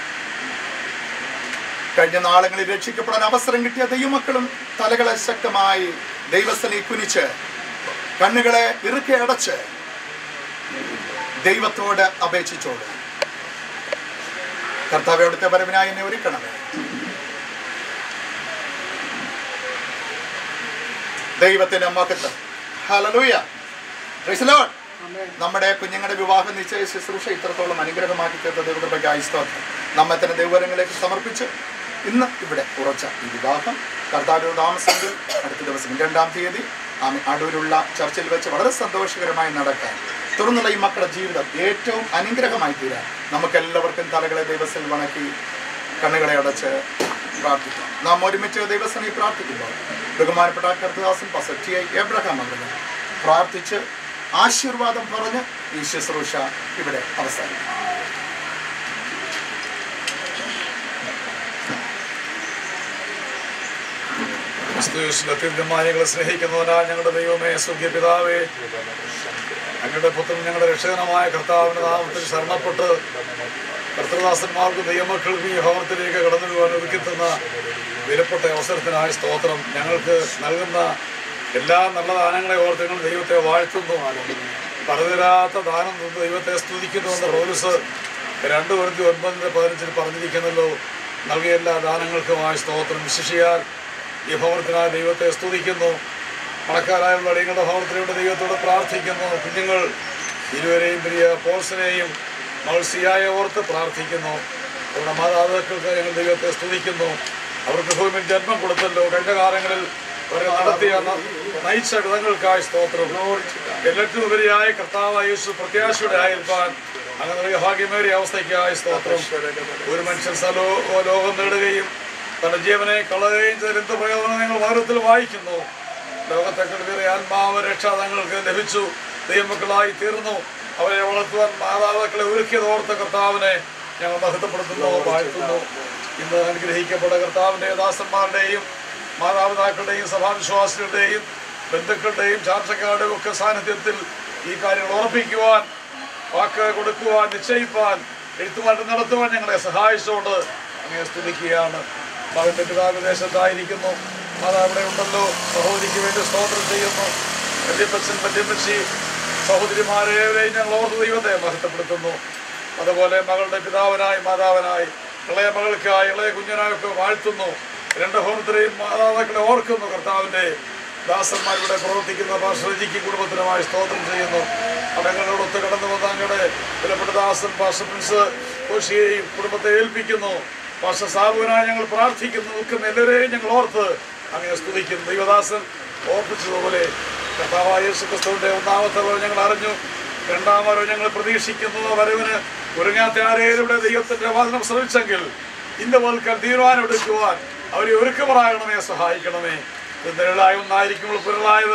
കഴിഞ്ഞ നാളുകളിൽ രക്ഷിക്കപ്പെടാൻ അവസരം കിട്ടിയ ദൈവമക്കളും തലകളെ ശക്തമായി ദൈവസ്ഥനെ കുനിച്ച് കണ്ണുകളെ ഇറുക്കെ അടച്ച് ദൈവത്തോട് അപേക്ഷിച്ചോളൂ കർത്താവ് അവിടുത്തെ വരവിനായി എന്നെ ഒരുക്കണമേ ദൈവത്തിന്റെ മകത്വം ഹല്ലേലൂയ Praise the Lord. നമ്മുടെ കുഞ്ഞുങ്ങളുടെ വിവാഹ നിശ്ചയ ശുശ്രൂഷ ഇത്രത്തോളം അനുഗ്രഹമാക്കി തീർത്ത ദൈവകൃപയ്ക്കായി സ്തോത്രം നമ്മെ തന്നെ ദൈവരങ്ങളിലേക്ക് സമർപ്പിച്ച് ഇന്ന് ഇവിടെ ഉറച്ച ഈ വിവാഹം കർത്താവിന്റെ താമസമെങ്കിൽ അടുത്ത ദിവസം രണ്ടാം തീയതി ആമി അടൂരുള്ള ചർച്ചിൽ വെച്ച് വളരെ സന്തോഷകരമായി നടക്കാൻ തുടർന്നുള്ള ഈ മക്കളുടെ ജീവിതം ഏറ്റവും അനുഗ്രഹമായി തീരാൻ നമുക്കെല്ലാവർക്കും തലകളെ ദൈവത്തിൽ വണക്കി കണ്ണുകളെ അടച്ച് പ്രാർത്ഥിക്കാം നാം ഒരുമിച്ച് ദൈവസനെ പ്രാർത്ഥിക്കുമ്പോൾ ബഹുമാനപ്പെട്ട കർത്തദാസൻ പസറ്റിയായി എബ്രഹാം അവരുടെ പ്രാർത്ഥിച്ച് ആശീർവാദം പറഞ്ഞ് ഈ ശുശ്രൂഷ ഇവിടെ അവസാനിക്കും ക്രിസ്തുയേശുവിന്റെ അത്യന്തമായി ഞങ്ങളെ സ്നേഹിക്കുന്നവനായ ഞങ്ങളുടെ ദൈവമേ സ്വർഗീയ പിതാവേ ഞങ്ങളുടെ പുത്രൻ ഞങ്ങളുടെ രക്ഷകനമായ കർത്താവിന്റെ നാമത്തിൽ ശരണപ്പെട്ട് കർത്തദാസന്മാർക്കും ദൈവമക്കൾക്കും ഈ ഭവനത്തിലേക്ക് കടന്നു പോകാൻ ഒരുക്കിത്തുന്ന വിലപ്പെട്ട അവസരത്തിനായ സ്തോത്രം ഞങ്ങൾക്ക് നൽകുന്ന എല്ലാ നല്ല ദാനങ്ങളെ ഓർത്ത് ഞങ്ങൾ ദൈവത്തെ വാഴ്ത്തുന്നു പറഞ്ഞിരാത്ത ദാനം തന്ന് ദൈവത്തെ സ്തുതിക്കുന്നുവെന്ന് റോലുസ് രണ്ട് വരുത്തി ഒൻപതിൻ്റെ പതിനഞ്ചിൽ പറഞ്ഞിരിക്കുന്നല്ലോ നൽകിയ എല്ലാ ദാനങ്ങൾക്കുമായ സ്തോത്രം വിശിഷിയാൽ ഈ ഭവനത്തിനായി ദൈവത്തെ സ്തുതിക്കുന്നു പണക്കാരായുള്ള അടിയങ്ങളുടെ ഭവനത്തിനുവേണ്ടി ദൈവത്തോട് പ്രാർത്ഥിക്കുന്നു കുഞ്ഞുങ്ങൾ ഇരുവരെയും പ്രിയ പോൾസിനെയും മത്സ്യായ ഓർത്ത് പ്രാർത്ഥിക്കുന്നു അവരുടെ മാതാപിതാക്കൾക്ക് ഞങ്ങൾ ദൈവത്തെ സ്തുതിക്കുന്നു അവർക്ക് ഭൂമിയിൽ ജന്മം കൊടുത്തല്ലോ കഴിഞ്ഞ കാലങ്ങളിൽ അവരെ നടത്തിയ ന- നയിച്ച വിധങ്ങൾക്കായി സ്തോത്രം എല്ലാറ്റിനും ഉപരിയായ കർത്താവ് യേശു പ്രത്യാശയുടെ ആയിരിക്കാൻ അങ്ങനെ ഭാഗ്യമേറിയ അവസ്ഥയ്ക്കായി സ്തോത്രം ഒരു മനുഷ്യൻ സ്ഥലോ ലോകം നേടുകയും തന്റെ ജീവനെ കളയുകയും ചെയ്ത എന്ത് പ്രയോജനം നിങ്ങൾ വാരത്തിൽ വായിക്കുന്നു ലോകത്തെ കടുവേറെ ആത്മാവ് രക്ഷ തങ്ങൾക്ക് ലഭിച്ചു ദൈവമക്കളായി തീർന്നു അവരെ വളർത്തുവാൻ മാതാപിതാക്കളെ ഒരുക്കിയത് ഓർത്ത കർത്താവിനെ ഞങ്ങൾ മഹത്വപ്പെടുത്തുന്നു വാഴ്ത്തുന്നു ഇന്ന് അനുഗ്രഹിക്കപ്പെട്ട കർത്താവിൻ്റെ ദാസന്മാരുടെയും മാതാപിതാക്കളുടെയും സഭാവിശ്വാസികളുടെയും ബന്ധുക്കളുടെയും ചാർച്ചക്കാരുടെയും ഒക്കെ സാന്നിധ്യത്തിൽ ഈ കാര്യങ്ങൾ ഉറപ്പിക്കുവാൻ വാക്ക് കൊടുക്കുവാൻ നിശ്ചയിപ്പാൻ എഴുത്തുമായിട്ട് നടത്തുവാൻ ഞങ്ങളെ സഹായിച്ചുകൊണ്ട് അങ്ങനെ സ്തുതിക്കുകയാണ് മകന്റെ പിതാവിദേശത്തായിരിക്കുന്നു മാതാ അവിടെ ഉണ്ടല്ലോ സഹോദരിക്ക് വേണ്ടി സ്തോത്രം ചെയ്യുന്നു വല്യപ്പച്ചൻ വല്യപ്പച്ചി സഹോദരിമാരെവരെയും ഞങ്ങൾ ഓർത്ത് ദൈവത്തെ മഹത്വപ്പെടുത്തുന്നു അതുപോലെ മകളുടെ പിതാവിനായി മാതാവിനായി ഇളയ മകൾക്കായി ഇളയ കുഞ്ഞിനായൊക്കെ വാഴ്ത്തുന്നു രണ്ട് ഭവനത്തിലെയും മാതാപിതാക്കളെ ഓർക്കുന്നു കർത്താവിൻ്റെ ദാസന്മാരിവിടെ പ്രവർത്തിക്കുന്ന പാർശ്വജിക്ക് കുടുംബത്തിനുമായി സ്തോത്രം ചെയ്യുന്നു അടങ്ങളോടൊത്ത് കടന്നു വന്ന അങ്ങയുടെ വിലപ്പെട്ട ദാസൻ പാർശ്വ പ്രിൻസ് കോശിയെയും കുടുംബത്തെ ഏൽപ്പിക്കുന്നു പാർശ്വ സാബുവിനായി ഞങ്ങൾ പ്രാർത്ഥിക്കുന്നു നിൽക്കുന്ന എല്ലാവരെയും ഞങ്ങൾ ഓർത്ത് അങ്ങനെ സ്തുതിക്കുന്നു ദൈവദാസൻ ഓർപ്പിച്ചതുപോലെ കർത്താവായ യേശു ക്രിസ്തുവിന്റെ ഒന്നാമത്തെ വരവ് ഞങ്ങൾ അറിഞ്ഞു രണ്ടാം വരവ് ഞങ്ങൾ പ്രതീക്ഷിക്കുന്നു ആ വരവിന് ഒരുങ്ങാത്ത ആരെയും ഇവിടെ ദൈവത്തിന്റെ വചനം ശ്രമിച്ചെങ്കിൽ ഇന്ന് മുതൽക്കാൻ തീരുമാനമെടുക്കുവാൻ അവരെ ഒരുക്കമറാകണമേ സഹായിക്കണമേ ഇത് നിഴലായ ഒന്നായിരിക്കുമ്പോൾ പുരളായത്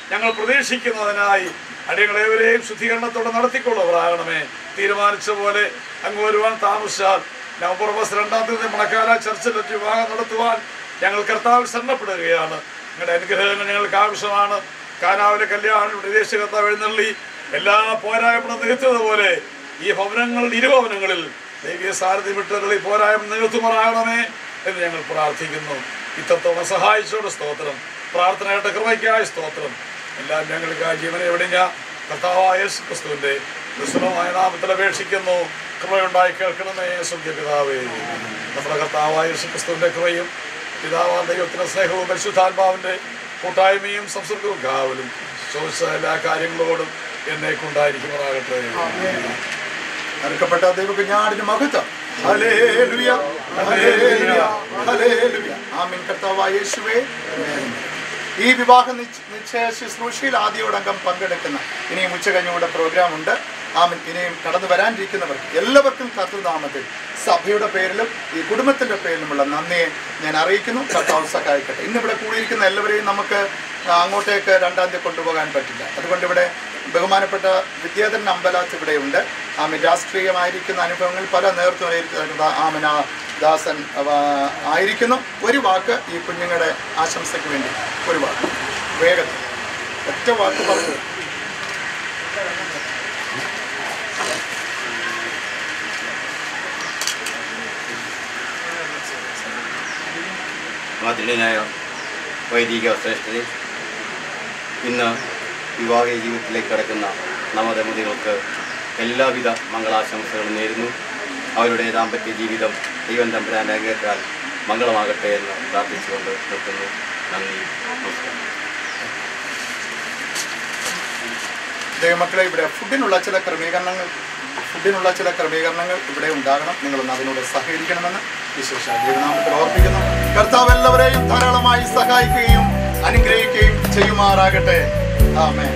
ഞങ്ങൾ പ്രതീക്ഷിക്കുന്നതിനായി അടിയങ്ങളേവരെയും ശുദ്ധീകരണത്തോടെ നടത്തിക്കൊള്ളുവരാകണമേ തീരുമാനിച്ച പോലെ അങ്ങ് വരുവാൻ താമസിച്ചാൽ നവംബർ മാസം രണ്ടാം തീയതി മണക്കാല ചർച്ചിൽ വെച്ച് വിവാഹം നടത്തുവാൻ ഞങ്ങൾ കർത്താവിൽ ശരണപ്പെടുകയാണ് നിങ്ങളുടെ അനുഗ്രഹങ്ങൾ ഞങ്ങൾക്ക് ആവശ്യമാണ് കാനാവിലെ കല്യാണം വിദേശ കർത്താവ് എഴുന്നള്ളി എല്ലാ പോരായ്മകളും നികത്തിയതുപോലെ ഈ ഭവനങ്ങളിൽ ഇരുഭവനങ്ങളിൽ ദൈവീയ സാരഥി വിട്ടതിൽ ഈ പോരായ്മ നികത്തുമാറാകണമേ എന്ന് ഞങ്ങൾ പ്രാർത്ഥിക്കുന്നു ഇത്രത്തോളം സഹായിച്ചോട് സ്തോത്രം പ്രാർത്ഥനയുടെ കൃപയ്ക്കായ സ്തോത്രം എല്ലാം ഞങ്ങൾക്കായി ജീവനെ വെടിഞ്ഞ കർത്താവായ യേശു ക്രിസ്തുവിന്റെ വിശ്വമായ നാമത്തിൽ അപേക്ഷിക്കുന്നു കൃപയുണ്ടായി കേൾക്കണമേ സ്വർഗ്ഗപിതാവേ നമ്മുടെ കർത്താവായ യേശു ക്രിസ്തുവിന്റെ കൃപയും പിതാവാൻ ദൈവത്തിന്റെ സ്നേഹവും പരിശുദ്ധാത്മാവിന്റെ കൂട്ടായ്മയും സംസർഗവും കാവലും ചോദിച്ച എല്ലാ കാര്യങ്ങളോടും എന്നേക്കുണ്ടായിരിക്കുമാറാകട്ടെ അറുക്കപ്പെട്ട ദൈവകുഞ്ഞാടിന് മഹത്വം ഹല്ലേലൂയ, ഹല്ലേലൂയ, ഹല്ലേലൂയ. ആമീൻ കർത്താവായ യേശുവേ ആമേൻ. ഈ വിവാഹ നിശ്ച- നിശ്ചയ ശുശ്രൂഷയിൽ ആദ്യോടംഗം പങ്കെടുക്കുന്ന ഇനിയും ഉച്ചകഴിഞ്ഞുകൂടെ പ്രോഗ്രാം ഉണ്ട് ആമൻ ഇനിയും കടന്നു വരാനിരിക്കുന്നവർക്ക് എല്ലാവർക്കും കർത്തൃനാമത്തിൽ സഭയുടെ പേരിലും ഈ കുടുംബത്തിന്റെ പേരിലുമുള്ള നന്ദിയെ ഞാൻ അറിയിക്കുന്നു കർത്താവ് സഹായിക്കട്ടെ ഇന്നിവിടെ കൂടിയിരിക്കുന്ന എല്ലാവരെയും നമുക്ക് ആ, അങ്ങോട്ടേക്ക് രണ്ടാം തീയതി കൊണ്ടുപോകാൻ പറ്റില്ല അതുകൊണ്ട് ഇവിടെ ബഹുമാനപ്പെട്ട വിദ്യാധരൻ അമ്പലാത്ത് ഇവിടെയുണ്ട് ആമൻ രാഷ്ട്രീയമായിരിക്കുന്ന അനുഭവങ്ങൾ പല നേതൃത്വം ആമന ദാസൻ അവ ആയിരിക്കുന്നു ഒരു വാക്ക് ഈ കുഞ്ഞുങ്ങളുടെ ആശംസയ്ക്ക് വേണ്ടി ഒരു വാക്ക് വേഗത്തിൽ ഒറ്റ വാക്ക് പറഞ്ഞു മാതൃനായ വൈദിക ശ്രേഷ്ഠരെ ഇന്ന് വിവാഹ ജീവിതത്തിലേക്ക് കടക്കുന്ന നവദമ്പതികൾക്ക് എല്ലാവിധ മംഗളാശംസകളും നേരുന്നു അവരുടെ ദാമ്പത്യ ജീവിതം ദൈവം തമ്പുരാൻ്റെ അംഗീകാരാൽ മംഗളമാകട്ടെ എന്ന് പ്രാർത്ഥിച്ചുകൊണ്ട് നിർത്തുന്നു നന്ദി നമസ്കാരം ദൈവമക്കളെ ഇവിടെ ഫുഡിനുള്ള ചില ക്രമീകരണങ്ങൾ ഫുഡിനുള്ള ചില ക്രമീകരണങ്ങൾ ഇവിടെ ഉണ്ടാകണം നിങ്ങളൊന്ന് അതിനോട് സഹകരിക്കണമെന്ന് വിശേഷ ദൈവനാമത്തിൽ ഓർപ്പിക്കുന്നു കർത്താവ് എല്ലാവരെയും ധാരാളമായി സഹായിക്കുകയും അനുഗ്രഹിക്കുകയും ചെയ്യുമാറാകട്ടെ ആമേ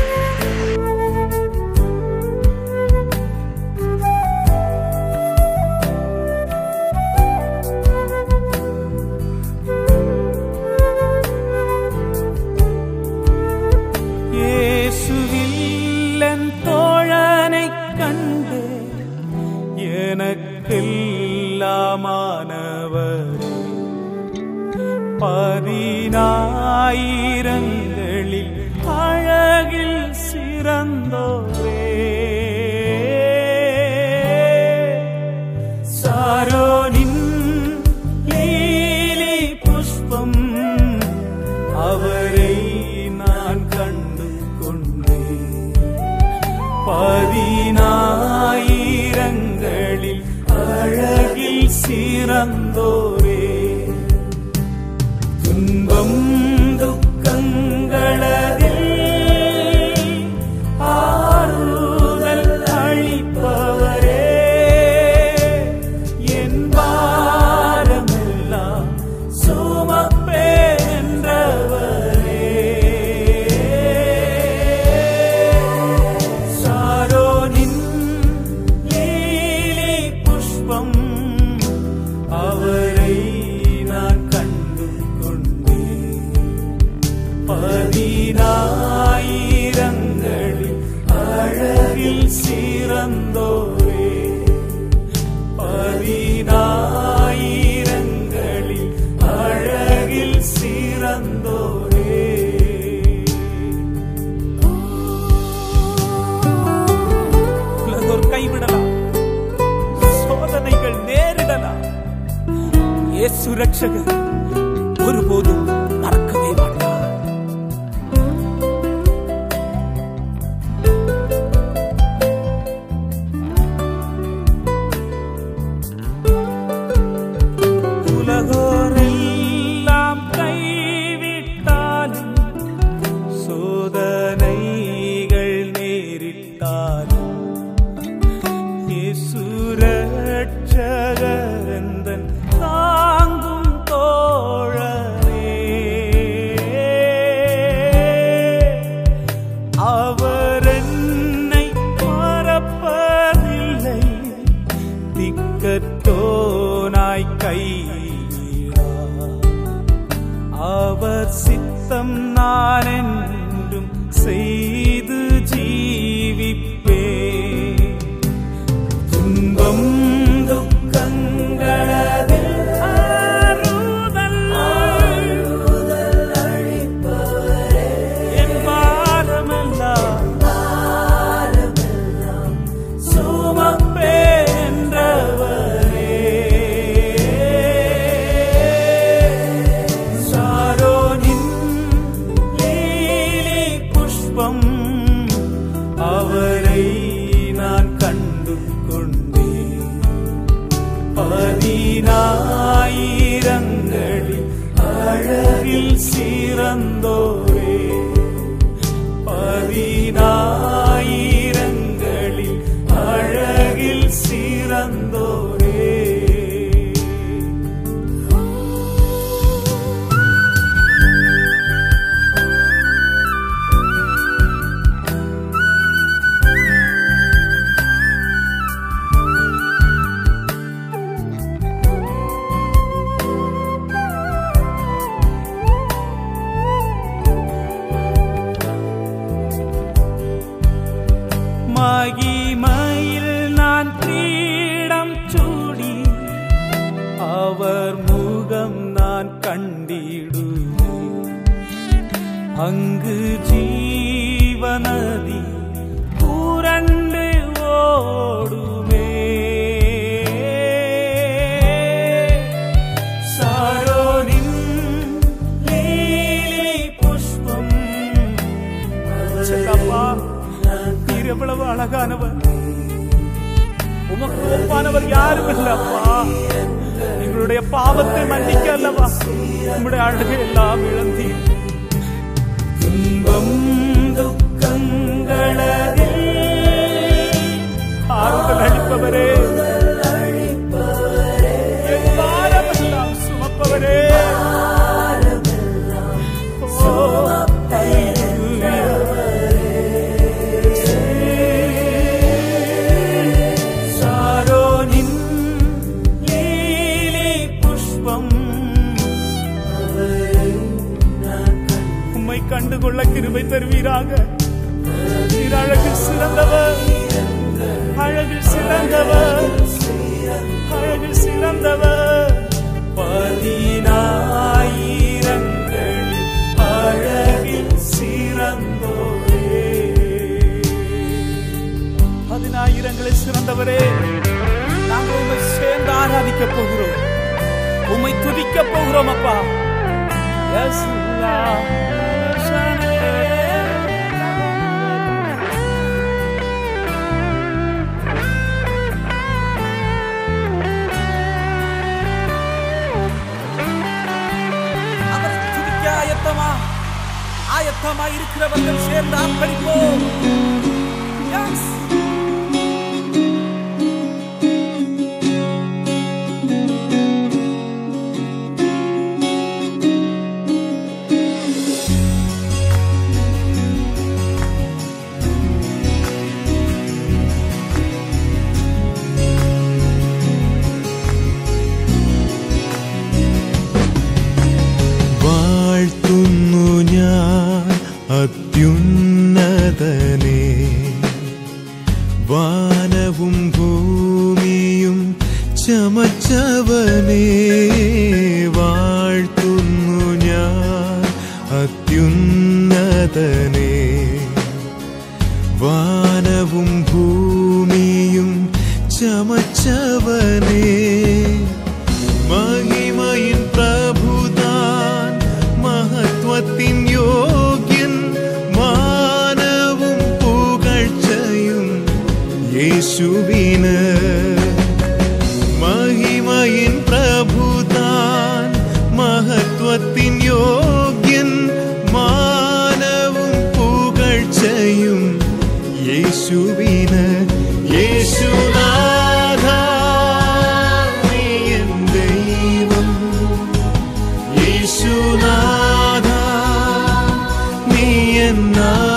இயேசுவில்லன் தோழனைக் கண்டு எனக்கெல்லாமானவர் பதினாயிரங்களில் அழகில் சிறந்தோரே சாரோனின் லீலி புஷ்பம் அவரை நான் கண்டு கொண்டேன் பதினாயிரங்களில் அழகில் சிறந்தோரே துன்பம் துக்கங்களதில் ஆறுதல் அளிப்பவரே என் பாரமெல்லாம் சுமப்பேன்றவரே சாரோனின் லீலி புஷ்பம் அவரை நான் கண்டு கொண்டேன் பதினாயிரங்களில் அழகில் சிறந்தோரே பதினாயிரங்களில் அழகில் சிறந்தோரே உலகோர் கைவிடலாம் சோதனைகள் நேரிடலாம் இயேசு ரட்சகர் ஒருபோதும் மறக்கவே மாட்டார் உலகோரெல்லாம் கைவிட்டாலும் சோதனைகள் நேரிட்டாலும் இயேசு ரட்சகரந்தன் தாங்கும் தோழரே புஷ்பம் அவரை நான் கண்டு கொண்டேன் பதினாயிரங்களில் அழகில் சிறந்தோரே பதினாயிரங்களில் அழகில் சிறந்தோரே மகிமையில் நான் கிரீடம் சூடி அவர் முகம் நான் கண்டிடுவேன் அங்கு ஜீவநதி புரண்டு ஓடுமே சாரோனின் லீலி புஷ்பம் அப்பா நீர் எவ்வளவு அழகானவர் உமக்கு ஒப்பானவர் யாரும் இல்ல அப்பா எங்களுடைய பாவத்தை மன்னிக்க அல்லவா உங்களுடைய அழகை எல்லாம் இழந்தீர் துன்பம் துக்கங்களதில் ஆறுதல் அளிப்பவரே என் பாரமெல்லாம் சுமப்பவரே ஓ, சாரோனின் லீலி புஷ்பம் உம்மை கண்டுகொள்ள கிருபை தருவீராக நீர் அழகில் சிறந்தவர் அழகில் சிறந்தவர் அழகில் சிறந்தவர் பதினாயிரங்கள் அழகில் சிறந்தோரே பதினாயிரங்களில் சிறந்தவரே நாங்கள் உண்மை சேர்ந்து ஆராதிக்க போகிறோம் உம்மை துதிக்க போகிறோம் அப்பா Yes, Lord. அவரை துதிக்க ஆயத்தமா ஆயத்தமா இருக்கிறவர்கள் சேர்ந்து ஆர்ப்பரிப்போம் Yes. വാഴ്ത്തുന്നു ഞാൻ അത്യുന്നതനെ വാനവും ഭൂമിയും ചമച്ചവനെ വാഴ്ത്തുന്നു ഞാൻ അത്യുന്നതനെ വാനവും ഭൂമിയും ചമച്ചവനെ മഹിമയിൻ പ്രഭുതാൻ മഹത്വത്തിൻ യോഗ്യൻ മാനവും പുകഴ്ചയും യേശുവിന് മഹിമയിൻ പ്രഭുതാൻ മഹത്വത്തിൻ യോഗ്യൻ മാനവും പുകഴ്ചയും യേശുവിന് യേശുനാഥ നീ എൻ ദൈവം യേശുനാഥ നീ എന്നാ